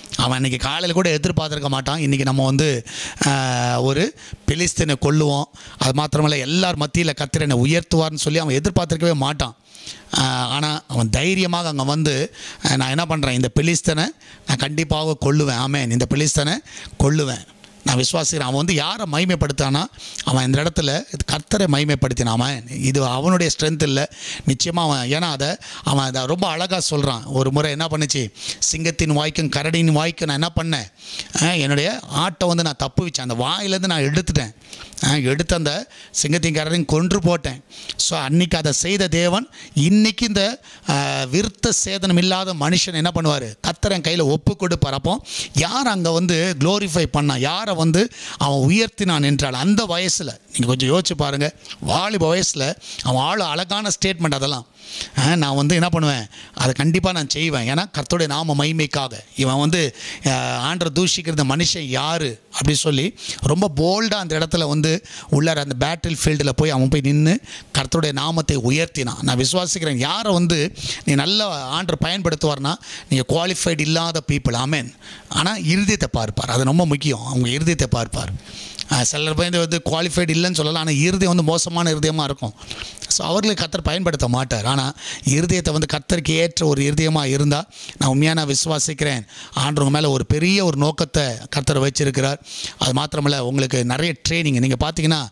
அவன் இன்னைக்கு காலையில் கூட எதிர்பார்த்துருக்க மாட்டான் இன்றைக்கி நம்ம வந்து ஆஹ், ஒரு பெலிஸ்தீனை கொல்லுவோம் அது மாத்திரமல்ல எல்லார் மத்தியில் கத்திர என்னை உயர்த்துவார்னு சொல்லி அவன் எதிர்பார்த்துருக்கவே மாட்டான் ஆனால் அவன் தைரியமாக அங்கே வந்து ஆஹ், நான் என்ன பண்ணுறேன் இந்த பெலிஸ்தனை நான் கண்டிப்பாக கொல்லுவேன் ஆமேன் இந்த பெலிஸ்தனை கொல்லுவேன் நான் விசுவாசிக்கிறேன் அவன் வந்து யாரை மகிமைப்படுத்தானா அவன் இந்த இடத்துல இது கர்த்தரை மகிமைப்படுத்தினான் அவன் இது அவனுடைய ஸ்ட்ரென்த் இல்லை நிச்சயமாக அவன் ஏன்னா அதை அவன் அதை ரொம்ப அழகாக சொல்கிறான் ஒரு முறை என்ன பண்ணுச்சு சிங்கத்தின் வாய்க்கும் கரடியின் வாய்க்கும் நான் என்ன பண்ணேன் அஹ், என்னுடைய ஆட்டை வந்து நான் தப்பு வச்சேன் அந்த வாயிலேருந்து நான் எடுத்துட்டேன் அஹ், எடுத்து அந்த சிங்கத்தின் கரடியும் கொன்று போட்டேன் ஸோ அன்னைக்கு அதை செய்த தேவன் இன்னைக்கு இந்த அஹ், விருத்த சேதனம் இல்லாத மனுஷன் என்ன பண்ணுவார் கத்தரன் கையில் ஒப்பு கொடுப்பார் அப்போ யார் அங்கே வந்து க்ளோரிஃபை பண்ணான் யாரை வந்து அவன் உயர்த்தினான் என்றால் அந்த வயசில் நீங்கள் கொஞ்சம் யோசிச்சு பாருங்கள் வாலிப வயசில் அவன் ஆள் அழகான ஸ்டேட்மெண்ட் அதெல்லாம் அஹ், நான் வந்து என்ன பண்ணுவேன் அதை கண்டிப்பாக நான் செய்வேன் ஏன்னா கர்த்தருடைய நாம மகிமைக்காக இவன் வந்து அஹ், ஆண்டரை தூஷிக்கிறது மனுஷன் யார் அப்படி சொல்லி ரொம்ப போல்டாக அந்த இடத்துல வந்து உள்ளார அந்த பேட்டில் ஃபீல்டில் போய் அவன் போய் நின்று கர்த்தருடைய நாமத்தை உயர்த்தினான் நான் விசுவாசிக்கிறேன் யாரை வந்து நீ நல்ல ஆண்டர் பயன்படுத்துவார்னா நீங்கள் குவாலிஃபைடு இல்லாத பீப்புள் ஆமேன் ஆனால் இருதயத்தை பார்ப்பார் அது ரொம்ப முக்கியம் அவங்க இருதயத்தை பார்ப்பார் அஹ் சிலர் பேர் வந்து குவாலிஃபைடு இல்லைன்னு சொல்லலாம் ஆனால் இருதயம் வந்து மோசமான இருதயமாக இருக்கும் ஸோ அவர்களை கத்தர் பயன்படுத்த மாட்டார் ஆனால் இருதயத்தை வந்து கத்தருக்கு ஏற்ற ஒரு இருதயமாக இருந்தால் நான் உண்மையாக நான் விசுவாசிக்கிறேன் ஆண்டவங்க மேலே ஒரு பெரிய ஒரு நோக்கத்தை கத்தர் வச்சிருக்கிறார் அது மாத்திரமல்ல உங்களுக்கு நிறைய ட்ரைனிங் நீங்கள் பார்த்தீங்கன்னா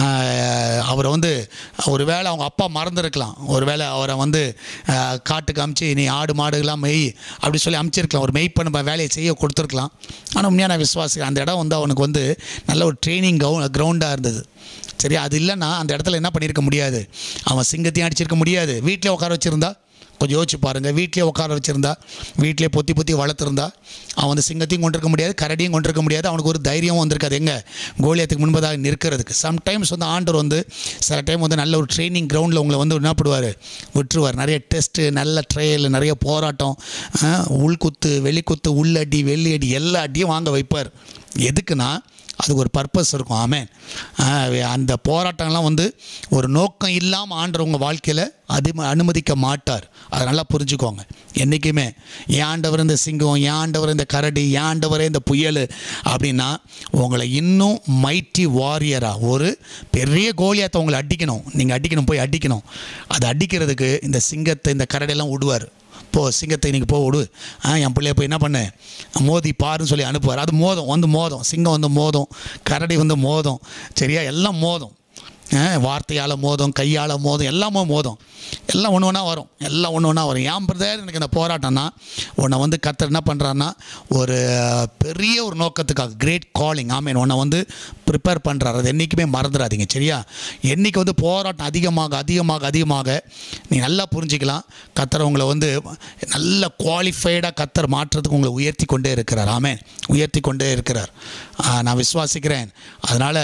ஆஹ், அவரை வந்து ஒரு வேளை அவங்க அப்பா மறந்துருக்கலாம் ஒரு வேளை அவரை வந்து ஆஹ், காட்டுக்கு அமுச்சு நீ ஆடு மாடுகள்லாம் மெய் அப்படி சொல்லி அமுச்சிருக்கலாம் ஒரு மெய் பண்ண வேலையை செய்ய கொடுத்துருக்கலாம் ஆனால் உண்மையாக நான் விசுவாசிக்கிறேன் அந்த இடம் வந்து அவனுக்கு வந்து நல்ல ஒரு ட்ரைனிங் கவு கிரவுண்டாக இருந்தது சரி அது இல்லைன்னா அந்த இடத்துல என்ன பண்ணியிருக்க முடியாது அவன் சிங்கத்தையும் அடிச்சிருக்க முடியாது வீட்டிலே உட்கார வச்சுருந்தா கொஞ்சம் யோசிச்சு பாருங்கள் வீட்டிலே உட்கார வச்சுருந்தா வீட்டிலே பொத்தி பொத்தி வளர்த்துருந்தா அவன் வந்து சிங்கத்தையும் கொண்டிருக்க முடியாது கரடியும் கொண்டிருக்க முடியாது அவனுக்கு ஒரு தைரியம் வந்திருக்காது எங்கே கோலியத்துக்கு முன்பதாக நிற்கிறதுக்கு சம்டைம்ஸ் வந்து ஆண்டவர் வந்து சில டைம் வந்து நல்ல ஒரு ட்ரைனிங் கிரவுண்டில் உங்களை வந்து என்ன பண்ணுவார் விட்டுருவார் நிறைய டெஸ்ட்டு நல்ல ட்ரையல் நிறைய போராட்டம் ஆஹ், உள்குத்து வெளிக்குத்து உள்ளடி வெள்ளி அடி எல்லா அடியும் வாங்க வைப்பார் எதுக்குன்னா அதுக்கு ஒரு பர்பஸ் இருக்கும் ஆமேன் ஆஹ் அந்த போராட்டங்கள்லாம் வந்து ஒரு நோக்கம் இல்லாமல் ஆண்டவர் உங்கள் வாழ்க்கையில் அது அனுமதிக்க மாட்டார் அதை நல்லா புரிஞ்சுக்கோங்க என்றைக்குமே ஏன் ஆண்டவர் இந்த சிங்கம் ஏன் ஆண்டவர் இந்த கரடி ஏன் ஆண்டவரே இந்த புயல் அப்படின்னா உங்களை இன்னும் மைட்டி வாரியராக ஒரு பெரிய கோலியாத்தை உங்களை அடிக்கணும் நீங்கள் அடிக்கணும் போய் அடிக்கணும் அதை அடிக்கிறதுக்கு இந்த சிங்கத்தை இந்த கரடியெல்லாம் விடுவார் போ சிங்கத்தை இன்னைக்கு போ விடு ஆ என் பிள்ளைய போய் என்ன பண்ணு மோதி பாருன்னு சொல்லி அனுப்புவார் அது மோதும் வந்து மோதும் சிங்கம் வந்து மோதும் கரடி வந்து மோதும் சரியா எல்லாம் மோதும் ஆ, வார்த்தையால் மோதும் கையால் மோதும் எல்லாமே மோதும் எல்லாம் ஒன்று ஒன்றா வரும் எல்லாம் ஒன்று ஒன்றா வரும் ஏன் பிரதர் எனக்கு இந்த போராட்டம்னா உன்னை வந்து கத்தர் என்ன பண்ணுறான்னா ஒரு பெரிய ஒரு நோக்கத்துக்காக கிரேட் காலிங் ஆமீன் உன்னை வந்து ப்ரிப்பேர் பண்ணுறாரு அது என்றைக்குமே மறந்துடாதீங்க சரியா என்றைக்கு வந்து போராட்டம் அதிகமாக அதிகமாக அதிகமாக நீ நல்லா புரிஞ்சுக்கலாம் கத்தர் உங்களை வந்து நல்ல குவாலிஃபைடாக கத்தர் மாற்றத்துக்கு உங்களை உயர்த்தி கொண்டே இருக்கிறார் ஆமேன் உயர்த்தி கொண்டே இருக்கிறார் ஆ, நான் விசுவாசிக்கிறேன் அதனால்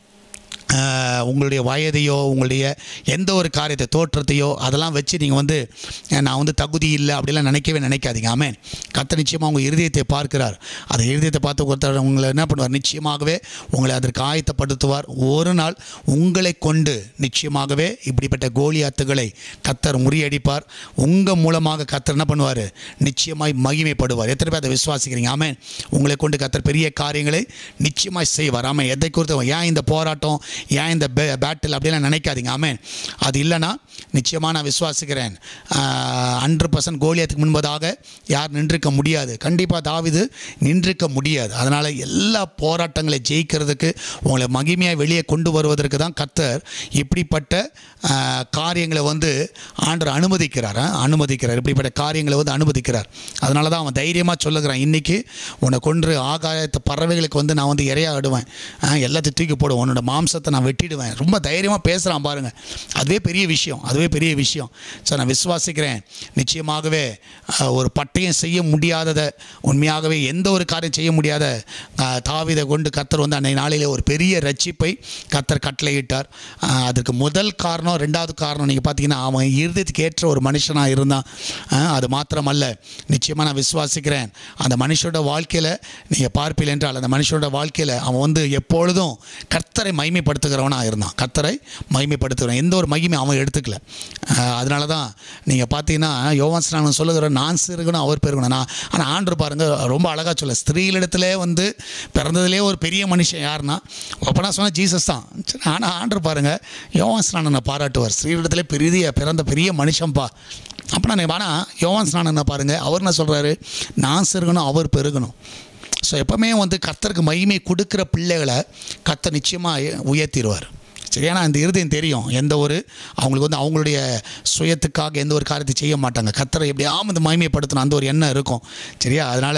ஆஹ், உங்களுடைய வயதையோ உங்களுடைய எந்த ஒரு காரியத்தை தோற்றத்தையோ அதெல்லாம் வச்சு நீங்கள் வந்து அஹ், நான் வந்து தகுதி இல்லை அப்படிலாம் நினைக்கவே நினைக்காதீங்க ஆமென் கத்த நிச்சயமாக உங்கள் இருதயத்தை பார்க்கிறார் அந்த இருதயத்தை பார்த்து ஒருத்தர் உங்களை என்ன பண்ணுவார் நிச்சயமாகவே உங்களை அதற்கு ஆயத்தப்படுத்துவார் ஒரு நாள் உங்களை கொண்டு நிச்சயமாகவே இப்படிப்பட்ட கோலியாத்துகளை கத்தர் முறியடிப்பார் உங்கள் மூலமாக கத்தர் என்ன பண்ணுவார் நிச்சயமாய் மகிமைப்படுவார் எத்தனை பேர் அதை விசுவாசிக்கிறீங்க ஆமென் உங்களை கொண்டு கத்தர் பெரிய காரியங்களை நிச்சயமாய் செய்வார் ஆமாம் எதை குறித்து ஏன் இந்த போராட்டம் ஏன் இந்த பேட்டில் அப்படிலாம் நினைக்காதீங்க ஆமென் அது இல்லைன்னா நிச்சயமாக நான் விசுவாசிக்கிறேன் ஹண்ட்ரட் பர்சன்ட் கோலியத்துக்கு முன்பதாக யார் நின்றிருக்க முடியாது கண்டிப்பாக தாவிது நின்றிருக்க முடியாது அதனால் எல்லா போராட்டங்களை ஜெயிக்கிறதுக்கு உங்களை மகிமையாக வெளியே கொண்டு வருவதற்கு தான் கத்தர் இப்படிப்பட்ட ஆஹ், காரியங்களை வந்து ஆண்டவர் அனுமதிக்கிறார் ஆ, அனுமதிக்கிறார் இப்படிப்பட்ட காரியங்களை வந்து அனுமதிக்கிறார் அதனால தான் அவன் தைரியமாக சொல்லுகிறான் இன்றைக்கி உன்னை கொன்று ஆகாயத்து பறவைகளுக்கு வந்து நான் வந்து இரையா விடுவேன் ஆ, எல்லாத்தையும் தூக்கி போடுவேன் உன்னோட மாம்சத்தை நான் வெட்டிடுவேன் ரொம்ப தைரியமாக பேசுகிறான் பாருங்கள் அதுவே பெரிய விஷயம் அதுவே பெரிய விஷயம் ஸோ நான் விசுவாசிக்கிறேன் நிச்சயமாகவே ஆ, ஒரு பட்டயம் செய்ய முடியாததை உண்மையாகவே எந்த ஒரு காரியம் செய்ய முடியாத ஆ, தாவீதை கொண்டு கத்தர் வந்து அன்னை நாளிலே ஒரு பெரிய ரட்சிப்பை கத்தர் கட்டளையிட்டார் ஆ, அதற்கு முதல் காரணம் ரெண்டாவது காரணம் நீங்கள் பார்த்தீங்கன்னா அவன் இருதயத்துக்கு ஏற்ற ஒரு மனுஷனாக இருந்தான் ஆ, அது மாத்திரமல்ல நிச்சயமாக நான் விசுவாசிக்கிறேன் அந்த மனுஷனோட வாழ்க்கையில் நீங்கள் பார்ப்பீர்கள் என்றால் அந்த மனுஷனோட வாழ்க்கையில் அவன் வந்து எப்பொழுதும் கர்த்தரை மைமைப்படுத்த மகிமைப்படுத்துகிறவனாக இருந்தான் கத்தரை மகிமைப்படுத்துகிறவன் எந்த ஒரு மகிமை அவன் எடுத்துக்கல அஹ் அதனால தான் நீங்கள் பார்த்தீங்கன்னா யோவான் ஸ்நானம் சொல்லுகிற நான் சிறுகணும் அவர் பெருகணும் நான் ஆனால் ஆண்டு பாருங்க ரொம்ப அழகாக சொல்ல ஸ்திரீலிடத்திலே வந்து பிறந்ததுலேயே ஒரு பெரிய மனுஷன் யாருன்னா அப்போ நான் சொன்னேன் ஜீசஸ் தான் ஆனால் ஆண்டு பாருங்க யோவான் ஸ்நானனை பாராட்டுவார் ஸ்திரீலிடத்திலே பெரிய பிறந்த பெரிய மனுஷன்ப்பா அப்போ நான் ஆனால் யோவான் ஸ்நானனை பாருங்கள் அவர் என்ன சொல்கிறாரு நான் சிறுகணும் அவர் பெருகணும் ஸோ எப்போவுமே வந்து கர்த்தருக்கு மகிமை கொடுக்குற பிள்ளைகளை கர்த்தர் நிச்சயமாக உயர்த்திடுவார் சரி ஏன்னா இந்த இருதயம் தெரியும் எந்த ஒரு அவங்களுக்கு வந்து அவங்களுடைய சுயத்துக்காக எந்த ஒரு காரியத்தை செய்ய மாட்டாங்க கத்தரை எப்படியாம இந்த மகிமைப்படுத்தணும் அந்த ஒரு எண்ணம் இருக்கும் சரியா அதனால்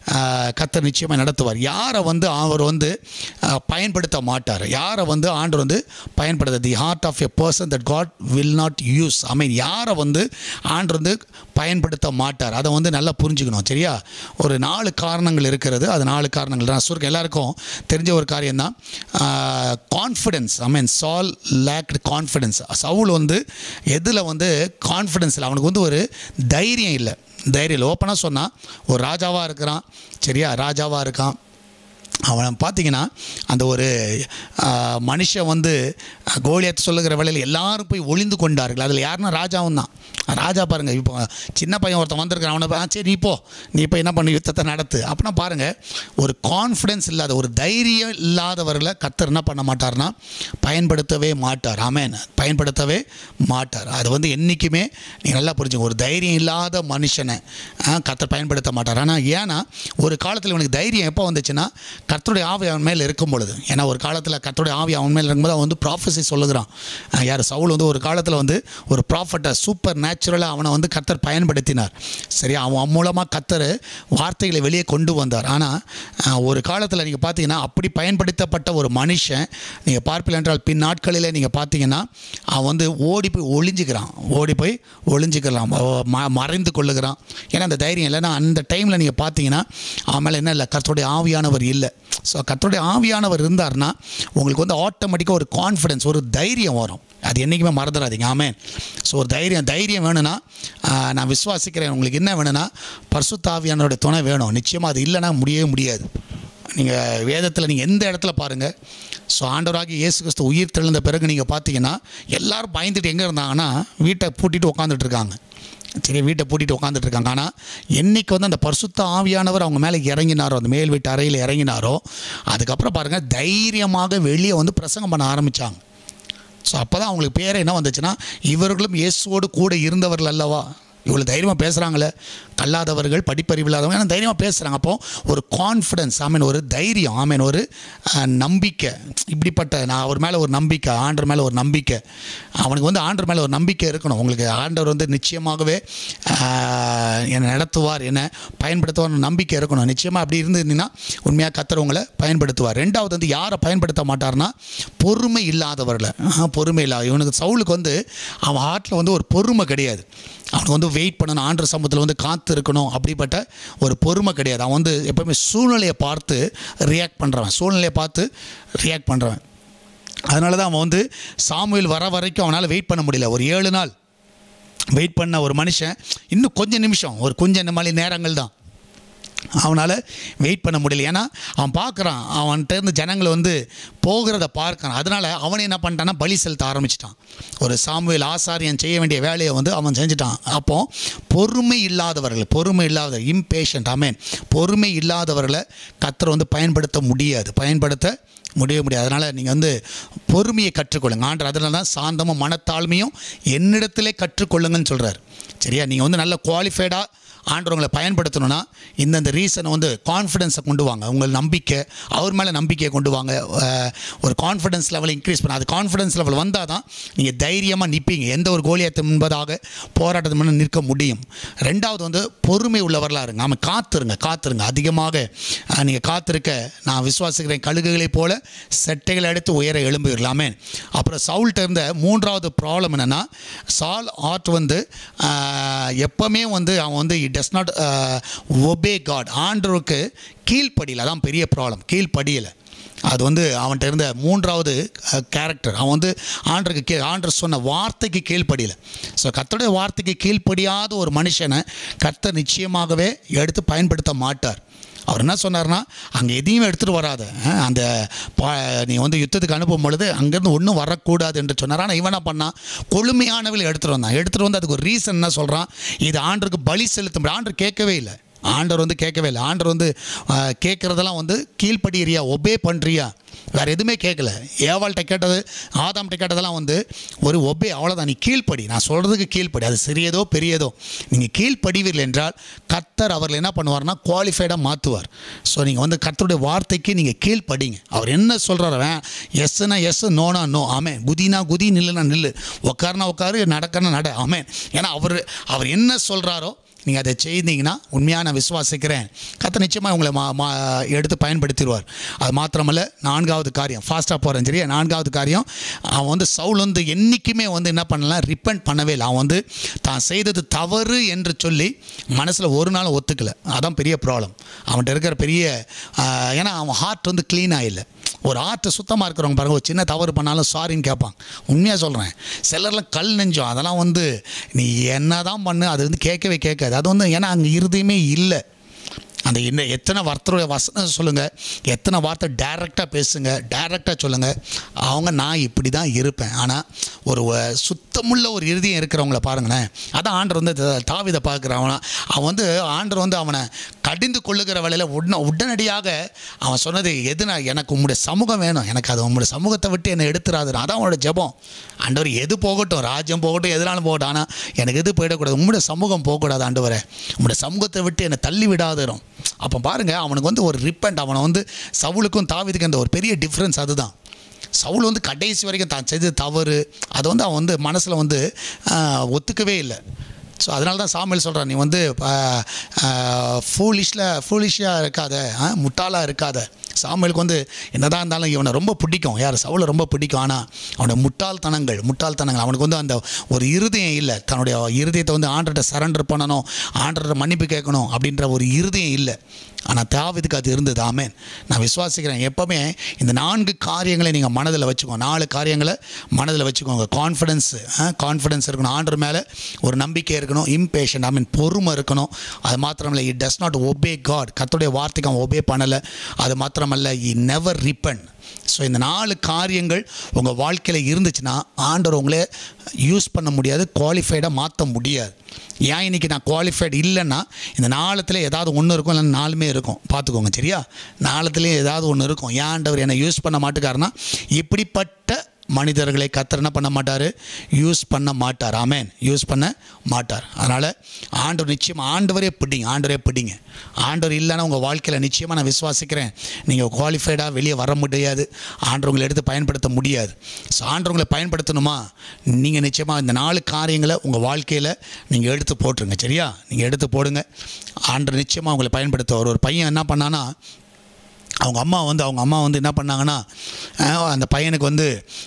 கத்தர் நிச்சயமாக நடத்துவார் யாரை வந்து அவர் வந்து ஆஹ், பயன்படுத்த மாட்டார் யாரை வந்து ஆண்டவர் வந்து பயன்படுத்த the heart of a person that God will not use I mean யாரை வந்து ஆண்டவர் வந்து பயன்படுத்த மாட்டார் அதை வந்து நல்லா புரிஞ்சுக்கணும் சரியா ஒரு நாலு காரணங்கள் இருக்கிறது அது நாலு காரணங்கள் நான் சொல்கிறேன் எல்லாருக்கும் தெரிஞ்ச ஒரு காரியம் தான் கான்ஃபிடென்ஸ் ஐ மீன் சால் லேக்டு கான்ஃபிடென்ஸ் சவுல் வந்து எதில் வந்து கான்ஃபிடென்ஸ் இல்லை அவனுக்கு வந்து ஒரு தைரியம் இல்லை தைரியம் இல்லை ஓப்பனாக சொன்னால் ஒரு ராஜாவாக இருக்கிறான் சரியா ராஜாவாக இருக்கான் அவன் பார்த்தீங்கன்னா அந்த ஒரு ஆஹ், மனுஷன் வந்து கோலியத் சொல்லுகிற வேலையில் எல்லாரும் போய் ஒளிந்து கொண்டார்கள் அதில் யாருன்னா ராஜாவும் தான் ராஜா பாருங்கள் இப்போ சின்ன பையன் ஒருத்தன் வந்திருக்கான் அவனை பா- சரி நீ போ நீ இப்போ என்ன பண்ணு யுத்தத்தை நடத்து அப்படின்னா பாருங்கள் ஒரு கான்ஃபிடென்ஸ் இல்லாத ஒரு தைரியம் இல்லாதவர்களை கத்தர் என்ன பண்ண மாட்டார்னா பயன்படுத்தவே மாட்டார் ஆமேன் பயன்படுத்தவே மாட்டார் அது வந்து என்றைக்குமே நீங்கள் நல்லா புரிஞ்சுங்க ஒரு தைரியம் இல்லாத மனுஷனை ஆ, கர்த்தர் பயன்படுத்த மாட்டார் ஆனால் ஏன்னா ஒரு காலத்தில் இவனுக்கு தைரியம் எப்போ வந்துச்சுன்னா கர்த்தருடைய ஆவி அவன் மேல் இருக்கும் பொழுது ஏன்னா ஒரு காலத்தில் கர்த்தருடைய ஆவி அவன் மேல் இருக்கும்போது அவன் வந்து ப்ராஃபஸி சொல்லுகிறான் ஆ, யார் சவுல் வந்து ஒரு காலத்தில் வந்து ஒரு ப்ராஃபட்டை சூப்பர் நேச்சுரலாக அவனை வந்து கர்த்தர் பயன்படுத்தினார் சரியா அவன் மூலமாக கர்த்தர் வார்த்தைகளை வெளியே கொண்டு வந்தார் ஆனால் ஒரு காலத்தில் நீங்கள் பார்த்தீங்கன்னா அப்படி பயன்படுத்தப்பட்ட ஒரு மனுஷன் நீங்கள் பார்ப்பீர்கள் என்றால் பின் நாட்களில் நீங்கள் பார்த்தீங்கன்னா அவன் வந்து ஓடி போய் ஒளிஞ்சுக்கிறான் ஓடி போய் ஒளிஞ்சுக்கிறான் அவ- ம மறைந்து கொள்ளுகிறான் ஏன்னா அந்த தைரியம் இல்லைன்னா அந்த டைமில் நீங்கள் பார்த்தீங்கன்னா அவன் மேலே என்ன இல்லை கர்த்தருடைய ஆவியானவர் இல்லை ஸோ கர்த்தருடைய ஆவியானவர் இருந்தார்னா உங்களுக்கு வந்து ஆட்டோமேட்டிக்காக ஒரு கான்ஃபிடென்ஸ் ஒரு தைரியம் வரும் அது என்றைக்குமே மறந்துடாதீங்க ஆமென் ஸோ ஒரு தைரியம் தைரியம் வேணும்னா ஆஹ், நான் விசுவாசிக்கிறேன் உங்களுக்கு என்ன வேணும்னா பரிசுத்தாவியானோட துணை வேணும் நிச்சயமாக அது இல்லைன்னா முடியவே முடியாது நீங்கள் வேதத்தில் நீங்கள் எந்த இடத்துல பாருங்கள் ஸோ ஆண்டவராகி இயேசு கிறிஸ்து உயிர் தெழுந்த பிறகு நீங்கள் பார்த்தீங்கன்னா எல்லாரும் பயந்துட்டு எங்கே இருந்தாங்கன்னா வீட்டை பூட்டிட்டு உட்காந்துட்டு இருக்காங்க சரி வீட்டை பூட்டிட்டு உட்காந்துட்டு இருக்காங்க ஆனால் என்னைக்கு வந்து அந்த பரிசுத்த ஆவியானவர் அவங்க மேலே இறங்கினாரோ அந்த மேல் வீட்டு அறையில் இறங்கினாரோ அதுக்கப்புறம் பாருங்கள் தைரியமாக வெளியே வந்து பிரசங்கம் பண்ண ஆரம்பித்தாங்க ஸோ அப்போ தான் அவங்களுக்கு பேர் என்ன வந்துச்சுன்னா இவர்களும் இயேசுவோடு கூட இருந்தவர்கள் அல்லவா இவ்வளோ தைரியமாக பேசுகிறாங்களே கல்லாதவர்கள் படிப்பறிவு இல்லாதவங்க ஆனால் தைரியமாக பேசுகிறாங்க அப்போ ஒரு கான்ஃபிடன்ஸ் ஆமீன் ஒரு தைரியம் ஆமீன் ஒரு அஹ், நம்பிக்கை இப்படிப்பட்ட நான் அவர் மேலே ஒரு நம்பிக்கை ஆண்டர் மேலே ஒரு நம்பிக்கை அவனுக்கு வந்து ஆண்டர் மேலே ஒரு நம்பிக்கை இருக்கணும் உங்களுக்கு ஆண்டவர் வந்து நிச்சயமாகவே ஆஹ், என்னை நடத்துவார் என்னை பயன்படுத்துவார் நம்பிக்கை இருக்கணும் நிச்சயமாக அப்படி இருந்திருந்தீங்கன்னா உண்மையாக கத்தர் உங்களை பயன்படுத்துவார் ரெண்டாவது வந்து யாரை பயன்படுத்த மாட்டார்னா பொறுமை இல்லாதவர்களை ஆஹ், பொறுமை இல்லாத இவனுக்கு சவுலுக்கு வந்து அவன் ஹார்ட்டில் வந்து ஒரு பொறுமை கிடையாது அவனுக்கு வந்து வெயிட் பண்ணணும் ஆண்டு சமூகத்தில் வந்து காத்து இருக்கணும் அப்படிப்பட்ட ஒரு பொறுமை கிடையாது அவன் வந்து எப்பவுமே சூழ்நிலையை பார்த்து ரியாக்ட் பண்ணுறவன் சூழ்நிலையை பார்த்து ரியாக்ட் பண்ணுறவன் அதனால தான் அவன் வந்து சாமுவேல் வர வரைக்கும் அவனால் வெயிட் பண்ண முடியல ஒரு ஏழு நாள் வெயிட் பண்ண ஒரு மனுஷன் இன்னும் கொஞ்சம் நிமிஷம் ஒரு கொஞ்சம் மணி நேரங்கள் தான் அவனால் வெயிட் பண்ண முடியல ஏன்னா அவன் பார்க்குறான் அவன்கிட்ட இருந்து ஜனங்களை வந்து போகிறத பார்க்கறான் அதனால் அவன் என்ன பண்ணிட்டான்னா பலி செலுத்த ஆரம்பிச்சிட்டான் ஒரு சாமுவேல் ஆசாரியன் செய்ய வேண்டிய வேலையை வந்து அவன் செஞ்சுட்டான் அப்போ பொறுமை இல்லாதவர்கள் பொறுமை இல்லாத இம்பேஷண்ட் ஆமேன் பொறுமை இல்லாதவர்களை கத்தரை வந்து பயன்படுத்த முடியாது பயன்படுத்த முடிய முடியாது அதனால் நீங்கள் வந்து பொறுமையை கற்றுக்கொள்ளுங்க ஆண்டர் அதனால தான் சாந்தமும் மனத்தாழ்மையும் என்னிடத்திலே கற்றுக்கொள்ளுங்கன்னு சொல்கிறார் சரியா நீங்கள் வந்து நல்ல குவாலிஃபைடாக ஆண்டவர் உங்களை பயன்படுத்தணும்னா இந்தந்த ரீசனை வந்து கான்ஃபிடென்ஸை கொண்டு வாங்க உங்கள் நம்பிக்கை அவர் மேலே நம்பிக்கையை கொண்டு வாங்க அஹ், ஒரு கான்ஃபிடன்ஸ் லெவலை இன்க்ரீஸ் பண்ண அது கான்ஃபிடன்ஸ் லெவல் வந்தால் தான் நீங்கள் தைரியமாக நிற்பீங்க எந்த ஒரு கோலியத்தை முன்பதாக போராட்டத்து முன்னே நிற்க முடியும் ரெண்டாவது வந்து பொறுமை உள்ளவர்களாக இருங்க ஆமாம் காத்துருங்க காத்துருங்க அதிகமாக நீங்கள் காத்திருக்க நான் விசுவாசிக்கிறேன் கழுகுகளைப் போல செட்டைகளை எடுத்து உயர எழும்புவீர்களாமே அப்புறம் சவுல்கிட்ட இருந்த மூன்றாவது ப்ராப்ளம் என்னென்னா சால் ஆர்ட் வந்து ஆஹ், எப்பவுமே வந்து அவன் வந்து it does not obey God ஆண்டவருக்கு கீழ்ப்படியில் அதான் பெரிய ப்ராப்ளம் கீழ்ப்படியலை அது வந்து அவன்கிட்ட இருந்த மூன்றாவது கேரக்டர் அவன் வந்து ஆண்டருக்கு கீழ் ஆண்டர் சொன்ன வார்த்தைக்கு கீழ்ப்படியலை ஸோ கர்த்தருடைய வார்த்தைக்கு கீழ்ப்படியாத ஒரு மனுஷனை கர்த்தர் நிச்சயமாகவே எடுத்து பயன்படுத்த மாட்டார் அவர் என்ன சொன்னார்னா அங்கே எதையும் எடுத்துகிட்டு வராத அஹ், அந்த பா நீ வந்து யுத்தத்துக்கு அனுப்பும் பொழுது அங்கேருந்து ஒன்றும் வரக்கூடாது என்று சொன்னார் ஆனால் இவன் என்ன பண்ணான் கொழுமையானவில் எடுத்துகிட்டு வந்தான் எடுத்துகிட்டு வந்து அதுக்கு ஒரு ரீசன் என்ன சொல்கிறான் இது ஆண்டருக்கு பலி செலுத்தும் ஆண்டர் கேட்கவே இல்லை ஆண்டவர் வந்து கேட்கவே இல்லை ஆண்டவர் வந்து அஹ், கேட்குறதெல்லாம் வந்து கீழ்ப்படிறியா ஒபே பண்ணுறியா வேறு எதுவுமே கேட்கல ஏவாள்கிட்ட கேட்டது ஆதாம்கிட்ட கேட்டதெல்லாம் வந்து ஒரு ஒபே அவ்வளோதான் நீ கீழ்ப்படி நான் சொல்கிறதுக்கு கீழ்ப்படி அது சிறியதோ பெரியதோ நீங்கள் கீழ்ப்படிவீர்கள் என்றால் கர்த்தர் அவர்கள் என்ன பண்ணுவார்னா குவாலிஃபைடாக மாற்றுவார் ஸோ நீங்கள் வந்து கர்த்தருடைய வார்த்தைக்கு நீங்கள் கீழ்ப்படிங்க அவர் என்ன சொல்கிறாரு எஸ்னா எஸ் நோனா நோ ஆமே குதினா குதி நில்லுனா நில்லு உட்காருனா உட்காரு நடக்கனா நட ஆமே ஏன்னா அவர் அவர் என்ன சொல்கிறாரோ நீங்கள் அதை செய்தீங்கன்னா உண்மையாக நான் விசுவாசிக்கிறேன் கத்த நிச்சயமாக உங்களை மா மா எடுத்து பயன்படுத்திடுவார் அது மாத்திரமல்ல நான்காவது காரியம் ஃபாஸ்ட்டாக போகிறேன் சரியா நான்காவது காரியம் அவன் வந்து சவுல் வந்து என்றைக்குமே வந்து என்ன பண்ணலாம் ரிப்பெண்ட் பண்ணவே இல்லை அவன் வந்து தான் செய்தது தவறு என்று சொல்லி மனசில் ஒரு நாள் ஒத்துக்கலை அதான் பெரிய ப்ராப்ளம் அவன்கிட்ட இருக்கிற பெரிய ஆஹ், ஏன்னா அவன் ஹார்ட் வந்து க்ளீனாக இல்லை ஒரு ஆர்ட் சுத்தமாக இருக்கிறவங்க பாருங்க ஒரு சின்ன தவறு பண்ணாலும் சாரின்னு கேட்பாங்க உண்மையாக சொல்கிறேன் சிலர்லாம் கல் நெஞ்சம் அதெல்லாம் வந்து நீ என்ன தான் பண்ணு அது வந்து கேட்கவே கேட்காது அது வந்து ஏன்னா அங்கே இருதயமே இல்லை அந்த என்ன எத்தனை வார்த்தையுடைய வசனம் சொல்லுங்கள் எத்தனை வார்த்தை டைரெக்டாக பேசுங்க டைரெக்டாக சொல்லுங்கள் அவங்க நான் இப்படி தான் இருப்பேன் ஆனால் ஒரு வ- சுத்தமுள்ள ஒரு இருதயம் இருக்கிறவங்கள பாருங்களேன் அதான் ஆண்டர் வந்து த- தாவீதை பார்க்குறான் அவனை அவன் வந்து ஆண்டர் வந்து அவனை கடிந்து கொள்ளுகிற வேலையில் உடன உடனடியாக அவன் சொன்னது எதுனா எனக்கு உம்முடைய சமூகம் வேணும் எனக்கு அது உம்முடைய சமூகத்தை விட்டு என்னை எடுத்துறாது அதான் அவனோட ஜெபம் ஆண்டவர் எது போகட்டும் ராஜ்யம் போகட்டும் எதுனாலும் போகட்டும் ஆனால் எனக்கு எது போயிடக்கூடாது உம்முடைய சமூகம் போகக்கூடாது ஆண்டவரே உம்முடைய சமூகத்தை விட்டு என்னை தள்ளி விடாதிரும் அப்போ பாருங்கள் அவனுக்கு வந்து ஒரு ரிப்பண்ட் அவனை வந்து சவுலுக்கும் தாவீதுக்கும் அந்த ஒரு பெரிய டிஃப்ரென்ஸ் அதுதான் சவுல் வந்து கடைசி வரைக்கும் தான் செய்தது தவறு அதை வந்து அவன் வந்து மனசில் வந்து ஆஹ், ஒத்துக்கவே இல்லை ஸோ அதனால தான் சாமியல் சொல்கிறான் நீ வந்து ஃபூலிஷில் ஃபூலிஷாக இருக்காத ஆ, முட்டாளாக இருக்காத சாமுவேலுக்கு வந்து என்னதான் இருந்தாலும் இவனை ரொம்ப பிடிக்கும் யார் சவுலை ரொம்ப பிடிக்கும் ஆனால் அவனோட முட்டாள்தனங்கள் முட்டாள்தனங்கள் அவனுக்கு வந்து அந்த ஒரு இருதயம் இல்லை தன்னுடைய இருதயத்தை வந்து ஆண்டர்கிட்ட சரண்டர் பண்ணணும் ஆண்டர்கிட்ட மன்னிப்பு கேட்கணும் அப்படின்ற ஒரு இருதயம் இல்லை ஆனால் தாவீதுக்கு அது இருந்தது ஆமென் நான் விசுவாசிக்கிறேன் எப்போவுமே இந்த நான்கு காரியங்களை நீங்கள் மனதில் வச்சுக்கோங்க நாலு காரியங்களை மனதில் வச்சுக்கோங்க கான்ஃபிடென்ஸ் கான்ஃபிடென்ஸ் இருக்கணும் ஆண்டர் மேலே ஒரு நம்பிக்கை இருக்கணும் இம்பேஷன் ஐ மீன் பொறுமை இருக்கணும் அது மாத்திரமல்ல it does not obey God கர்த்தருடைய வார்த்தைக்கு அவன் ஒபே பண்ணலை அது மாத்திரமல்ல இ நெவர் ரிப்பன் ஸோ இந்த நாலு காரியங்கள் உங்கள் வாழ்க்கையில் இருந்துச்சுன்னா ஆண்டவர் உங்களே யூஸ் பண்ண முடியாது குவாலிஃபைடாக மாற்ற முடியாது ஏன் இன்னைக்கு நான் குவாலிஃபைடு இல்லைன்னா இந்த நாளத்தில் ஏதாவது ஒன்று இருக்கும் இல்லைன்னா நாலுமே இருக்கும் பார்த்துக்கோங்க சரியா நாளத்துலேயும் ஏதாவது ஒன்று இருக்கும் ஏன் ஆண்டவர் என்னை யூஸ் பண்ண மாட்டுக்காருன்னா இப்படிப்பட்ட மனிதர்களை கத்தர் என்ன பண்ண மாட்டார் யூஸ் பண்ண மாட்டார் ஆமேன் யூஸ் பண்ண மாட்டார் அதனால் ஆண்டவர் நிச்சயமாக ஆண்டவரே பிடிங்க ஆண்டவரே பிடிங்க ஆண்டவர் இல்லைன்னா உங்கள் வாழ்க்கையில் நிச்சயமாக நான் விசுவாசிக்கிறேன் நீங்கள் குவாலிஃபைடாக வெளியே வர முடியாது ஆண்டவர் உங்களை எடுத்து பயன்படுத்த முடியாது ஸோ ஆண்டவர் உங்களை பயன்படுத்தணுமா நீங்கள் நிச்சயமாக இந்த நாலு காரியங்களை உங்கள் வாழ்க்கையில் நீங்கள் எடுத்து போட்டுருங்க சரியா நீங்கள் எடுத்து போடுங்க ஆண்டவர் நிச்சயமாக உங்களை பயன்படுத்த ஒரு ஒரு பையன் என்ன பண்ணானா அவங்க அம்மா வந்து அவங்க அம்மா வந்து என்ன பண்ணாங்கன்னா அஹ், அந்த பையனுக்கு வந்து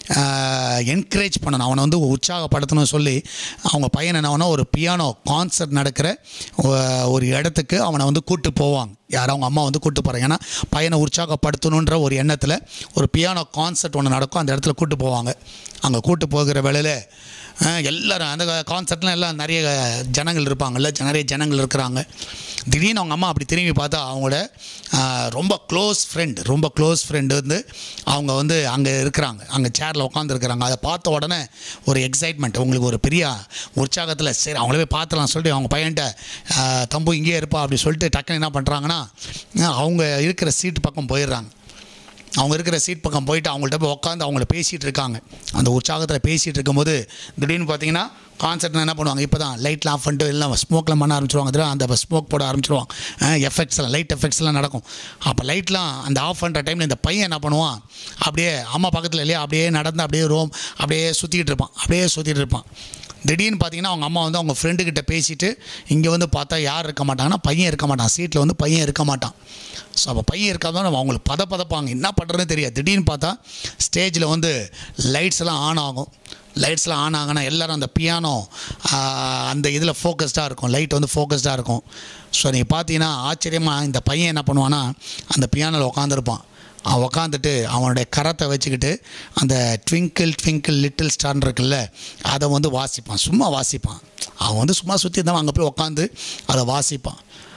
என்கரேஜ் பண்ணணும் அவனை வந்து உற்சாகப்படுத்தணும்னு சொல்லி அவங்க பையன் என்ன பண்ணா, ஒரு பியானோ கான்சர்ட் நடக்கிற ஒ- ஒரு இடத்துக்கு அவனை வந்து கூட்டு போவாங்க யார் அவங்க அம்மா வந்து கூட்டு போகிறாங்க ஏன்னா பையனை உற்சாகப்படுத்தணுன்ற ஒரு எண்ணத்தில் ஒரு பியானோ கான்சர்ட் ஒன்று நடக்கும் அந்த இடத்துல கூட்டு போவாங்க அங்கே கூட்டு போகிற வேளையில் அஹ், எல்லாரும் அந்த கான்சர்ட்லாம் எல்லாம் நிறைய ஜனங்கள் இருப்பாங்கல்ல நிறைய ஜனங்கள் இருக்கிறாங்க திடீர்னு அவங்க அம்மா அப்படி திரும்பி பார்த்தா அவங்களோட அஹ், ரொம்ப க்ளோஸ் ஃப்ரெண்ட் ரொம்ப க்ளோஸ் ஃப்ரெண்டு வந்து அவங்க வந்து அங்கே இருக்கிறாங்க அங்கே சேரில் உட்காந்துருக்குறாங்க அதை பார்த்த உடனே ஒரு எக்ஸைட்மெண்ட் உங்களுக்கு ஒரு பெரிய உற்சாகத்தில் சரி அவங்கள போய் பார்த்துலாம் சொல்லிட்டு அவங்க பையன்கிட்ட அஹ், தம்பு இங்கேயே இருப்பா அப்படி சொல்லிட்டு டக்குன்னு என்ன பண்ணுறாங்கன்னா அஹ், அவங்க இருக்கிற சீட்டு பக்கம் போயிடுறாங்க அவங்க இருக்கிற சீட் பக்கம் போயிட்டு அவங்கள்ட்ட போய் உட்காந்து அவங்கள பேசிகிட்டு இருக்காங்க அந்த உற்சாகத்தில் பேசிகிட்டு இருக்கும்போது திடீர்னு பார்த்தீங்கன்னா கான்சர்ட் என்ன பண்ணுவாங்க இப்போ தான் லைட்லாம் ஆஃப் பண்ணிட்டு எல்லாம் ஸ்மோக்லாம் பண்ண ஆரம்பிச்சிருவாங்க அதில் அந்த ஸ்மோக் போட ஆரம்பிச்சிருவாங்க எஃபெக்ட்ஸ்லாம் லைட் எஃபெக்ட்ஸ்லாம் நடக்கும் அப்போ லைட்லாம் அந்த ஆஃப் பண்ணுற டைமில் இந்த பையன் என்ன பண்ணுவான் அப்படியே அம்மா பக்கத்தில் இல்லையா அப்படியே நடந்து அப்படியே ரோம் அப்படியே சுற்றிக்கிட்டு இருப்பான் அப்படியே சுற்றிட்டு இருப்பான் திடீர்னு பார்த்தீங்கன்னா அவங்க அம்மா வந்து அவங்க ஃப்ரெண்டுக்கிட்ட பேசிட்டு இங்கே வந்து பார்த்தா யார் இருக்க மாட்டாங்கன்னா பையன் இருக்க மாட்டான் சீட்டில் வந்து பையன் இருக்க மாட்டான் ஸோ அப்போ பையன் இருக்காதான் அவங்களுக்கு பத பதப்பாங்க என்ன பண்ணுறதுன்னு தெரியாது திடீர்னு பார்த்தா ஸ்டேஜில் வந்து லைட்ஸ் எல்லாம் ஆன் ஆகும் லைட்ஸ்லாம் ஆன் ஆகினா எல்லாரும் அந்த பியானோ அந்த இதில் ஃபோக்கஸ்டாக இருக்கும் லைட் வந்து ஃபோக்கஸ்டாக இருக்கும் ஸோ நீங்கள் பார்த்தீங்கன்னா ஆச்சரியமாக இந்த பையன் என்ன பண்ணுவான்னா அந்த பியானோவில் உட்காந்துருப்பான் அவன் உக்காந்துட்டு அவனுடைய கரத்தை வச்சுக்கிட்டு அந்த ட்விங்கிள் ட்விங்கிள் லிட்டில் ஸ்டார் இருக்குல்ல அதை வந்து வாசிப்பான் சும்மா வாசிப்பான் அவன் வந்து சும்மா சுற்றி இருந்தான் அங்கே போய் உட்காந்து அதை வாசிப்பான்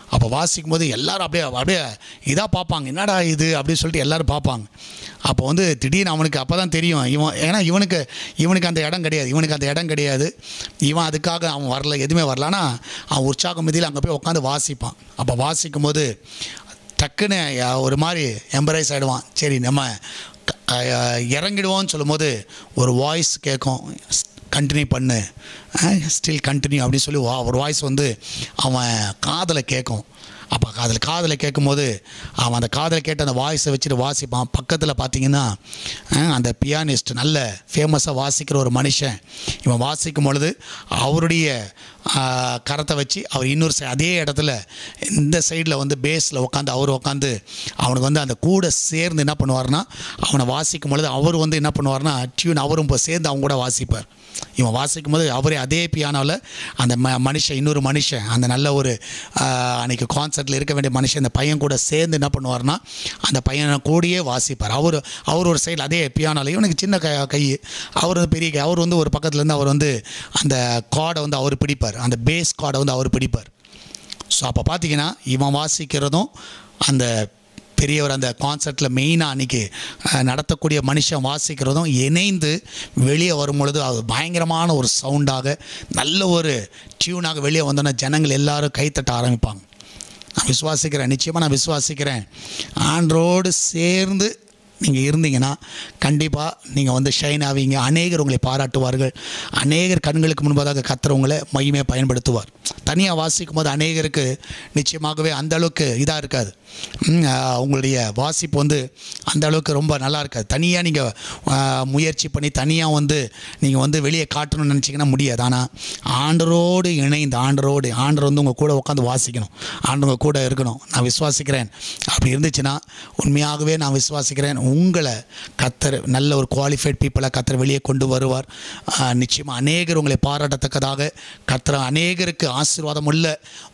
அப்போ வாசிக்கும் போது எல்லாரும் அப்படியே அப்படியே இதாக பார்ப்பாங்க என்னடா இது அப்படின்னு சொல்லிட்டு எல்லாரும் பார்ப்பாங்க அப்போ வந்து திடீர்னு அவனுக்கு அப்போ தான் தெரியும் இவன் ஏன்னா இவனுக்கு இவனுக்கு அந்த இடம் கிடையாது இவனுக்கு அந்த இடம் கிடையாது இவன் அதுக்காக அவன் வரல எதுவுமே வரல ஆனால் அவன் உற்சாக மதியில் அங்கே போய் உட்காந்து வாசிப்பான் அப்போ வாசிக்கும் போது டக்குன்னு யா- ஒரு மாதிரி எம்பரைஸ் ஆகிடுவான் சரி நம்ம க- அஹ் இறங்கிடுவோம்னு சொல்லும்போது ஒரு வாய்ஸ் கேட்கும் கண்டினியூ பண்ணு ஸ்டில் கண்டினியூ அப்படின்னு சொல்லி வா ஒரு வாய்ஸ் வந்து அவன் காதில் கேட்கும் அப்போ அதில் காதில் கேட்கும்போது அவன் அந்த காதில் கேட்ட அந்த வாய்ஸை வச்சுட்டு வாசிப்பான் பக்கத்தில் பார்த்தீங்கன்னா அஹ், அந்த பியானிஸ்ட் நல்ல ஃபேமஸாக வாசிக்கிற ஒரு மனுஷன் இவன் வாசிக்கும் பொழுது அவருடைய ஆஹ், கரத்தை வச்சு அவர் இன்னொரு சை அதே இடத்துல இந்த சைடில் வந்து பேஸில் உட்காந்து அவர் உட்காந்து அவனுக்கு வந்து அந்த கூட சேர்ந்து என்ன பண்ணுவார்னா அவனை வாசிக்கும் பொழுது அவர் வந்து என்ன பண்ணுவார்னா டியூன் அவரும் இப்போ சேர்ந்து அவங்க கூட வாசிப்பார் இவன் வாசிக்கும் போது அவரே அதே பியானோவில் அந்த ம மனுஷன் இன்னொரு மனுஷன் அந்த நல்ல ஒரு ஆஹ், அன்னைக்கு கான்சர்ட்டில் இருக்க வேண்டிய மனுஷன் அந்த பையன் கூட சேர்ந்து என்ன பண்ணுவார்னா அந்த பையனை கூடயே வாசிப்பார் அவர் அவர் ஒரு சைடில் அதே பியானோவில் இவனுக்கு சின்ன கை கை அவர் வந்து பெரிய கை அவர் வந்து ஒரு பக்கத்துலேருந்து அவர் வந்து அந்த கார்டை வந்து அவர் பிடிப்பார் அந்த பேஸ் கார்டை வந்து அவர் பிடிப்பார் ஸோ அப்போ பார்த்தீங்கன்னா இவன் வாசிக்கிறதும் அந்த பெரியவர் அந்த கான்சர்ட்டில் மெயினாக அன்றைக்கி நடத்தக்கூடிய மனுஷன் வாசிக்கிறதும் இணைந்து வெளியே வரும் பொழுது அது பயங்கரமான ஒரு சவுண்டாக நல்ல ஒரு டியூனாக வெளியே வந்தோன்னா ஜனங்கள் எல்லாரும் கைத்தட்ட ஆரம்பிப்பாங்க நான் விசுவாசிக்கிறேன் நிச்சயமாக நான் விசுவாசிக்கிறேன் ஆண்டரோடு சேர்ந்து நீங்கள் இருந்தீங்கன்னா கண்டிப்பாக நீங்கள் வந்து ஷைன் ஆவீங்க அநேகர் உங்களை பாராட்டுவார்கள் அநேகர் கண்களுக்கு முன்பதாக கத்துறவங்களை மையமே பயன்படுத்துவார் தனியாக வாசிக்கும் போது அநேகருக்கு நிச்சயமாகவே அந்த அளவுக்கு இதாக இருக்காது ம், ஆஹ், உங்களுடைய வாசிப்பு வந்து அந்த அளவுக்கு ரொம்ப நல்லா இருக்காது தனியாக நீங்கள் முயற்சி பண்ணி தனியாக வந்து நீங்கள் வந்து வெளியே காட்டணும்னு நினச்சிங்கன்னா முடியாது ஆனால் ஆண்டரோடு இணைந்து ஆண்டரோடு ஆண்டர் வந்து உங்கள் கூட உட்காந்து வாசிக்கணும் ஆண்டவங்க கூட இருக்கணும் நான் விசுவாசிக்கிறேன் அப்படி இருந்துச்சுன்னா உண்மையாகவே நான் விசுவாசிக்கிறேன் உங்களை கத்தர் நல்ல ஒரு குவாலிஃபைட் பீப்புளை கத்தர் வெளியே கொண்டு வருவார் ஆஹ், நிச்சயமா அநேகர் உங்களை பாராட்டத்தக்கதாக கத்தர் அநேகருக்கு ஆசீர்வாதம் உள்ள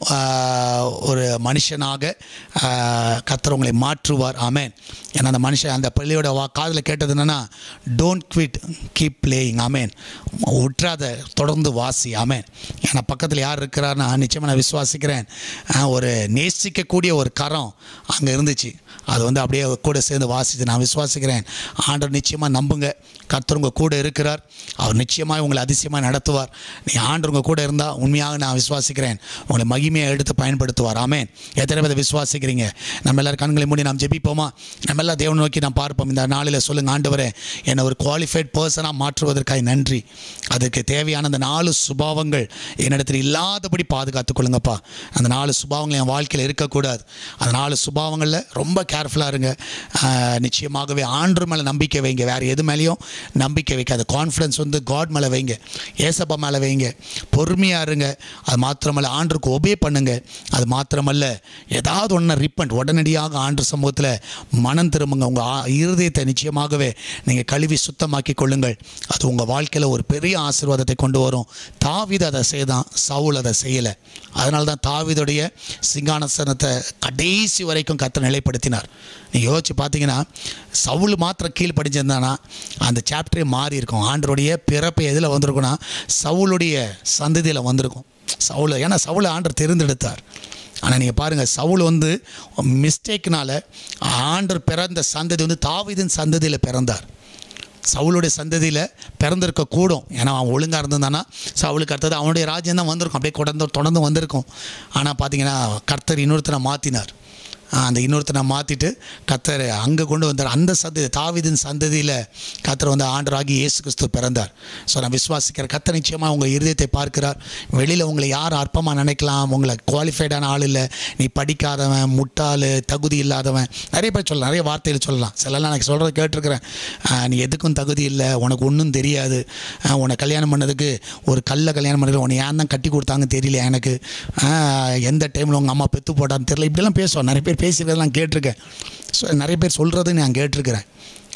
ஆஹ், ஒரு மனுஷனாக ஆஹ், கத்தர் உங்களை மாற்றுவார் ஆமென் ஏன்னா அந்த மனுஷன் அந்த பள்ளியோட வா காதில் கேட்டது என்னென்னா டோன்ட் குவிட் கீப் பிளேயிங் ஆமேன் விட்றாத தொடர்ந்து வாசி ஆமேன் ஏன்னா பக்கத்தில் யார் இருக்கிறாருன்னா நிச்சயமாக நான் விசுவாசிக்கிறேன் ஆஹ், ஒரு நேசிக்கக்கூடிய ஒரு கரம் அங்கே இருந்துச்சு அது வந்து அப்படியே கூட சேர்ந்து வாசித்து நான் விசுவாசிக்கிறேன் ஆண்டவர் நிச்சயமாக நம்புங்க கர்த்தர் உங்க கூட இருக்கிறார் அவர் நிச்சயமாக உங்களை அதிசயமாக நடத்துவார் நீ ஆண்டவர் உங்க கூட இருந்தால் உண்மையாக நான் விசுவாசிக்கிறேன் உங்களை மகிமையை எடுத்து பயன்படுத்துவார் ஆமென் எத்தனை பேர் விசுவாசிக்கிறீங்க நம்ம எல்லாரும் கண்களை மூடி நாம் ஜெபிப்போமா நம்ம எல்லாம் தேவனை நோக்கி நாம் பார்ப்போம் இந்த நாளில் சொல்லுங்க ஆண்டவரே என்னை ஒரு குவாலிஃபைட் பர்சனாக மாற்றுவதற்காக நன்றி அதுக்கு தேவையான அந்த நாலு சுபாவங்கள் என்னிடத்தில் இல்லாதபடி பாதுகாத்துக் கொள்ளுங்கப்பா அந்த நாலு சுபாவங்கள் என் வாழ்க்கையில் இருக்கக்கூடாது அந்த நாலு சுபாவங்களில் ரொம்ப கேர்ஃபுல்லாக இருங்க ஆஹ், நிச்சயமாகவே ஆண்டு மேலே நம்பிக்கை வைங்க வேறு எது மேலேயும் நம்பிக்கை வைக்காத கான்ஃபிடன்ஸ் வந்து காட் மேலே வைங்க ஏசப்பா மேலே வைங்க பொறுமையாக இருங்க அது மாத்திரமல்ல ஆண்டுக்கு ஒபே பண்ணுங்க அது மாத்திரமல்ல ஏதாவது ஒன்று ரிப்பண்ட் உடனடியாக ஆண்டு சமூகத்தில் மனம் திரும்புங்க உங்கள் இருதயத்தை நிச்சயமாகவே நீங்கள் கழுவி சுத்தமாக்கி கொள்ளுங்கள் அது உங்கள் வாழ்க்கையில் ஒரு பெரிய ஆசீர்வாதத்தை கொண்டு வரும் தாவீது அதை செய்தான் சவுல் அதை செய்யலை அதனால தான் தாவீதுடைய சிங்கானசனத்தை கடைசி வரைக்கும் கத்த நிலைப்படுத்தினார் நீங்கள் யோசிச்சு பார்த்தீங்கன்னா சவுல் மாத்திரம் கீழ் படிச்சிருந்தானா அந்த சாப்டரே மாறி இருக்கும் ஆண்டருடைய பிறப்பு எதில் வந்திருக்குன்னா சவுளுடைய சந்ததியில் வந்திருக்கும் சவுல் ஏன்னா சவுலை ஆண்டர் தெரிந்தெடுத்தார் ஆனால் நீங்கள் பாருங்கள் சவுல் வந்து மிஸ்டேக்னால ஆண்டர் பிறந்த சந்ததி வந்து தாவீதின் சந்ததியில் பிறந்தார் சவுளுடைய சந்ததியில் பிறந்திருக்க கூடும் ஏன்னா அவன் ஒழுங்காக இருந்திருந்தானா சவுலுக்கு அடுத்தது அவனுடைய ராஜ்யம் தான் வந்திருக்கும் அப்படியே தொடர்ந்து தொடர்ந்து வந்திருக்கும் ஆனால் பார்த்தீங்கன்னா கர்த்தர் இன்னொருத்தனை மாற்றினார் அந்த இன்னொருத்தனை மாற்றிட்டு கத்தர் அங்கே கொண்டு வந்தார் அந்த சந்ததி தாவீதின் சந்ததியில் கத்தர் வந்து ஆண்டராகி இயேசு கிறிஸ்து பிறந்தார் ஸோ நான் விசுவாசிக்கிறேன் கத்தர் நிச்சயமாக உங்கள் இருதயத்தை பார்க்கிறார் வெளியில் உங்களை யார் அற்பமாக நினைக்கலாம் உங்களை குவாலிஃபைடான ஆள் இல்லை நீ படிக்காதவன் முட்டாள் தகுதி இல்லாதவன் நிறைய பேர் சொல்லலாம் நிறைய வார்த்தைகள் சொல்லலாம் சிலலாம் எனக்கு சொல்கிறத கேட்டிருக்கிறேன் ஆஹ், நீ எதுக்கும் தகுதி இல்லை உனக்கு ஒன்றும் தெரியாது ஆஹ், உன்னை கல்யாணம் பண்ணதுக்கு ஒரு கல்லை கல்யாணம் பண்ணது உன்னை ஏன் தான் கட்டி கொடுத்தாங்கன்னு தெரியல எனக்கு ஆஹ், எந்த டைமில் உங்கள் அம்மா பெத்து போட்டான்னு தெரியல இப்படிலாம் பேசுவோம் நிறைய பேர் பேசிக்கிறதெல்லாம் கேட்டிருக்கேன் ஸோ நிறைய பேர் சொல்கிறது நான் கேட்டிருக்கிறேன்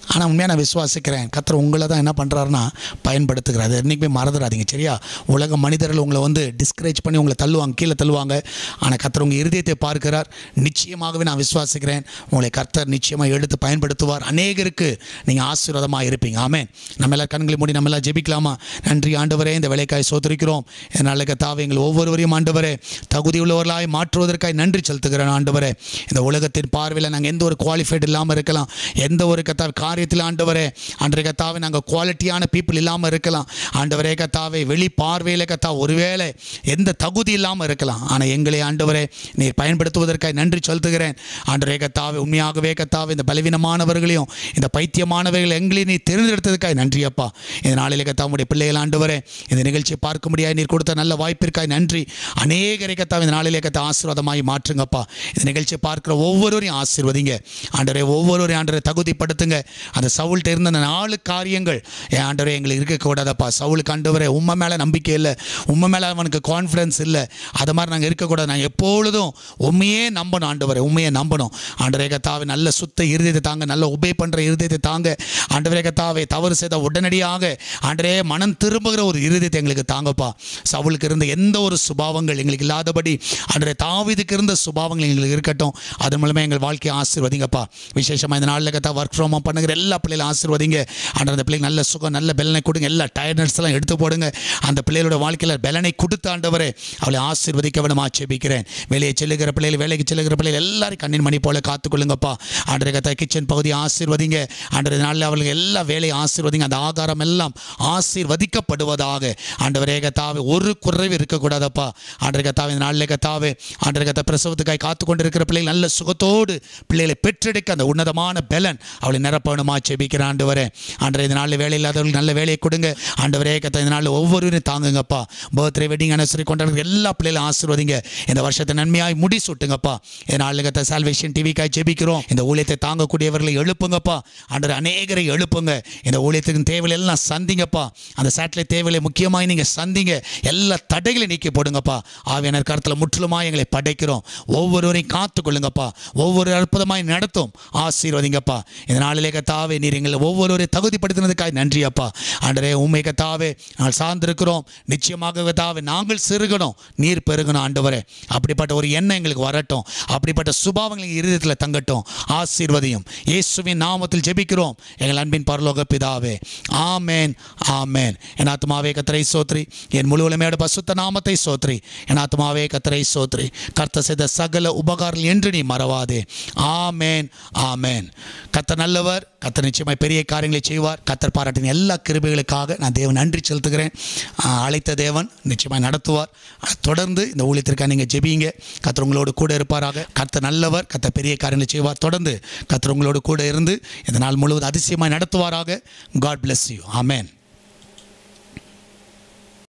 ஆனால் உண்மையாக நான் விசுவாசிக்கிறேன் கத்தர் உங்களை தான் என்ன பண்ணுறாருன்னா பயன்படுத்துகிறார் அதை என்றைக்குமே மறந்துடாதீங்க சரியா உலக மனிதர்கள் உங்களை வந்து டிஸ்கரேஜ் பண்ணி உங்களை தள்ளுவாங்க கீழே தள்ளுவாங்க ஆனால் கத்தர் உங்கள் இருதயத்தை பார்க்கிறார் நிச்சயமாகவே நான் விசுவாசிக்கிறேன் உங்களை கர்த்தர் நிச்சயமாக எடுத்து பயன்படுத்துவார் அநேகருக்கு நீங்கள் ஆசீர்வாதமாக இருப்பீங்க ஆமே நம்ம எல்லாம் கண்களை மூடி நம்ம எல்லாம் ஜெபிக்கலாமா நன்றி ஆண்டவரே இந்த வேலைக்காய் சோதரிக்கிறோம் என்னால் கத்தாவை எங்கள் ஒவ்வொருவரையும் ஆண்டவரே தகுதி உள்ளவர்களாய் மாற்றுவதற்காய் நன்றி செலுத்துகிறேன் ஆண்டவரே இந்த உலகத்தின் பார்வையில் நாங்கள் எந்த ஒரு குவாலிஃபைடு இல்லாமல் இருக்கலாம் எந்த ஒரு கத்தா காரியத்தில் ஆண்டவரே அன்றைய கத்தாவை நாங்கள் குவாலிட்டியான பீப்புள் இல்லாமல் இருக்கலாம் ஆண்டவரே கத்தாவை வெளி பார்வையில் கத்தா ஒருவேளை எந்த தகுதி இல்லாமல் இருக்கலாம் ஆனால் எங்களை ஆண்டவரே நீர் பயன்படுத்துவதற்காக நன்றி செலுத்துகிறேன் ஆண்டவரே கத்தாவை உண்மையாகவே கத்தாவை இந்த பலவீனமானவர்களையும் இந்த பைத்தியமானவர்கள் எங்களையும் நீ தேர்ந்தெடுத்ததுக்காக நன்றி அப்பா இந்த நாளில் கத்தாவுடைய பிள்ளைகள் ஆண்டவரே இந்த நிகழ்ச்சியை பார்க்க முடியாது நீர் கொடுத்த நல்ல வாய்ப்பிற்காக நன்றி அநேகரை கத்தாவை இந்த நாளிலே கத்தா ஆசீர்வாதமாய் மாற்றுங்கப்பா இந்த நிகழ்ச்சியை பார்க்குற ஒவ்வொருவரையும் ஆசீர்வதிங்க ஆண்டவரே ஒவ்வொருவரையும் ஆண்டவரை தகுதிப்படுத்துங்க அந்த சவுல்கிட்ட இருந்த அந்த நாலு காரியங்கள் என் ஆண்டவரே எங்களுக்கு இருக்கக்கூடாதப்பா சவுலுக்கு ஆண்டவரே உண்மை மேலே நம்பிக்கை இல்லை உண்மை மேலே அவனுக்கு கான்ஃபிடன்ஸ் இல்லை அது மாதிரி நாங்கள் இருக்கக்கூடாது நான் எப்பொழுதும் உண்மையே நம்பணும் ஆண்டவரே உண்மையை நம்பணும் ஆண்டவரே கத்தாவை நல்ல சுத்த இருதயத்தை தாங்க நல்ல உபே பண்ணுற இருதயத்தை தாங்க ஆண்டவரே கத்தாவை தவறு செய்த உடனடியாக ஆண்டரே மனம் திரும்புகிற ஒரு இருதயத்தை எங்களுக்கு தாங்கப்பா சவுலுக்கு இருந்த எந்த ஒரு சுபாவங்கள் எங்களுக்கு இல்லாதபடி ஆண்டரே தாவிதுக்கு இருந்த சுபாவங்கள் எங்களுக்கு இருக்கட்டும் அதன் மூலமாக எங்கள் வாழ்க்கையை ஆசீர்வதிங்கப்பா விசேஷமாக இந்த நாளில் கத்தா ஒர்க் ஃப்ரம் ஹோம் பண்ணுகிற எல்லா பிள்ளைகளும் ஆசீர்வதிங்க ஆண்டர் அந்த பிள்ளைங்க நல்ல சுகம் நல்ல பெலனை கொடுங்க எல்லா டயர்னஸ் எல்லாம் எடுத்து போடுங்க அந்த பிள்ளைகளோட வாழ்க்கையில் பெலனை கொடுத்து ஆண்டவரே அவளை ஆசீர்வதிக்க வேணும் ஆட்சேபிக்கிறேன் வெளியே செல்லுகிற பிள்ளைகள் வேலைக்கு செல்லுகிற பிள்ளைகள் எல்லாரும் கண்ணின் மணி போல காத்துக்கொள்ளுங்கப்பா ஆண்டரை கத்தா கிச்சன் பகுதி ஆசீர்வதிங்க ஆண்டரை நாளில் அவளுக்கு எல்லா வேலையும் ஆசீர்வதிங்க அந்த ஆகாரம் எல்லாம் ஆசீர்வதிக்கப்படுவதாக ஆண்டவரே கத்தாவே ஒரு குறைவு இருக்கக்கூடாதப்பா ஆண்டரை கத்தாவே இந்த நாளில் கத்தாவே ஆண்டரை கத்தா பிரசவத்துக்காய் காத்து கொண்டிருக்கிற பிள்ளைகள் நல்ல சுகத்தோடு பிள்ளைகளை பெற்றெடுக்க அந்த உன்னதமான பெலன் அவளை நிரப்பணுமா செபிக்கிற ஆண்டவரே ஆண்டரை இந்த நாளில் வேலை இல்லாதவர்களுக்கு நல்ல வேலையை கொடுங்க ஆண்டவரே கத்தா இந்த நாளில் ஒவ்வொருவரையும் தாங்குங்கப்பா பர்த்டே வெட்டிங் அனசரி கொண்டாடுற எல்லா பிள்ளைகளும் ஆசீர்வதிங்க இந்த வருஷத்தை நன்மையாய் முடி சுட்டுங்கப்பா இந்த நாளில் கத்த சால்வேஷன் டிவிக்காய் ஜெபிக்கிறோம் இந்த ஊழியத்தை தாங்கக்கூடியவர்களை எழுப்புங்கப்பா ஆண்டவர் அநேகரை எழுப்புங்க இந்த ஊழியத்துக்கு தேவைகள் எல்லாம் சந்திங்கப்பா அந்த சேட்டலைட் தேவைகளை முக்கியமாக நீங்கள் சந்திங்க எல்லா தடைகளையும் நீக்கி போடுங்கப்பா ஆவியனர் கருத்தில் முற்றிலுமாக எங்களை படைக்கிறோம் ஒவ்வொருவரையும் காத்து கொள்ளுங்கப்பா ஒவ்வொரு அற்புதமாய் நடத்தும் ஆசீர்வதிங்கப்பா இந்த நாளிலே கத்தாவே நீர் எங்களை ஒவ்வொருவரையும் தகுதிப்படுத்தினதுக்காக நன்றி அப்பா ஆண்டரே உண்மை கத்தாவே நாங்கள் சார்ந்திருக்கிறோம் நிச்சயமாக கத்தாவே நாங்கள் சிறுகணும் நீர் பெருகணும் ஆண்டவரே அப்படிப்பட்ட ஒரு எண்ணம் எங்களுக்கு வரட்டும் அப்படிப்பட்ட சுபாவங்கள் எங்கள் இருதயத்தில் தங்கட்டும் ஆசீர்வதியும் இயேசுவின் நாமத்தில் ஜெபிக்கிறோம் எங்கள் அன்பின் பரலோக பிதாவே ஆமேன் ஆமேன் என் ஆத்மாவே கத்தரை சோத்ரி என் முழு உலமையோட பசுத்த நாமத்தை சோத்ரி என் ஆத்மாவே கத்தரை சோத்ரி கர்த்த செய்த சகல உபகாரங்கள் என்று நீ மறவாதே ஆமேன் ஆமேன் கத்த நல்லவர் கத்தர் நிச்சயமாய் பெரிய காரியங்களை செய்வார் கத்தர் பாராட்டின எல்லா கிருபைகளுக்காக நான் தேவன் நன்றி செலுத்துகிறேன் ஆஹ், அழைத்த தேவன் நிச்சயமாய் நடத்துவார் ஆஹ், தொடர்ந்து இந்த ஊழியத்திற்காக நீங்கள் ஜெபிங்க கத்தர் உங்களோடு கூட இருப்பாராக கத்தர் நல்லவர் கத்தர் பெரிய காரியங்களை செய்வார் தொடர்ந்து கத்தர் உங்களோடு கூட இருந்து இந்த நாள் முழுவதும் அதிசயமாய் நடத்துவாராக காட் bless யூ ஆமென்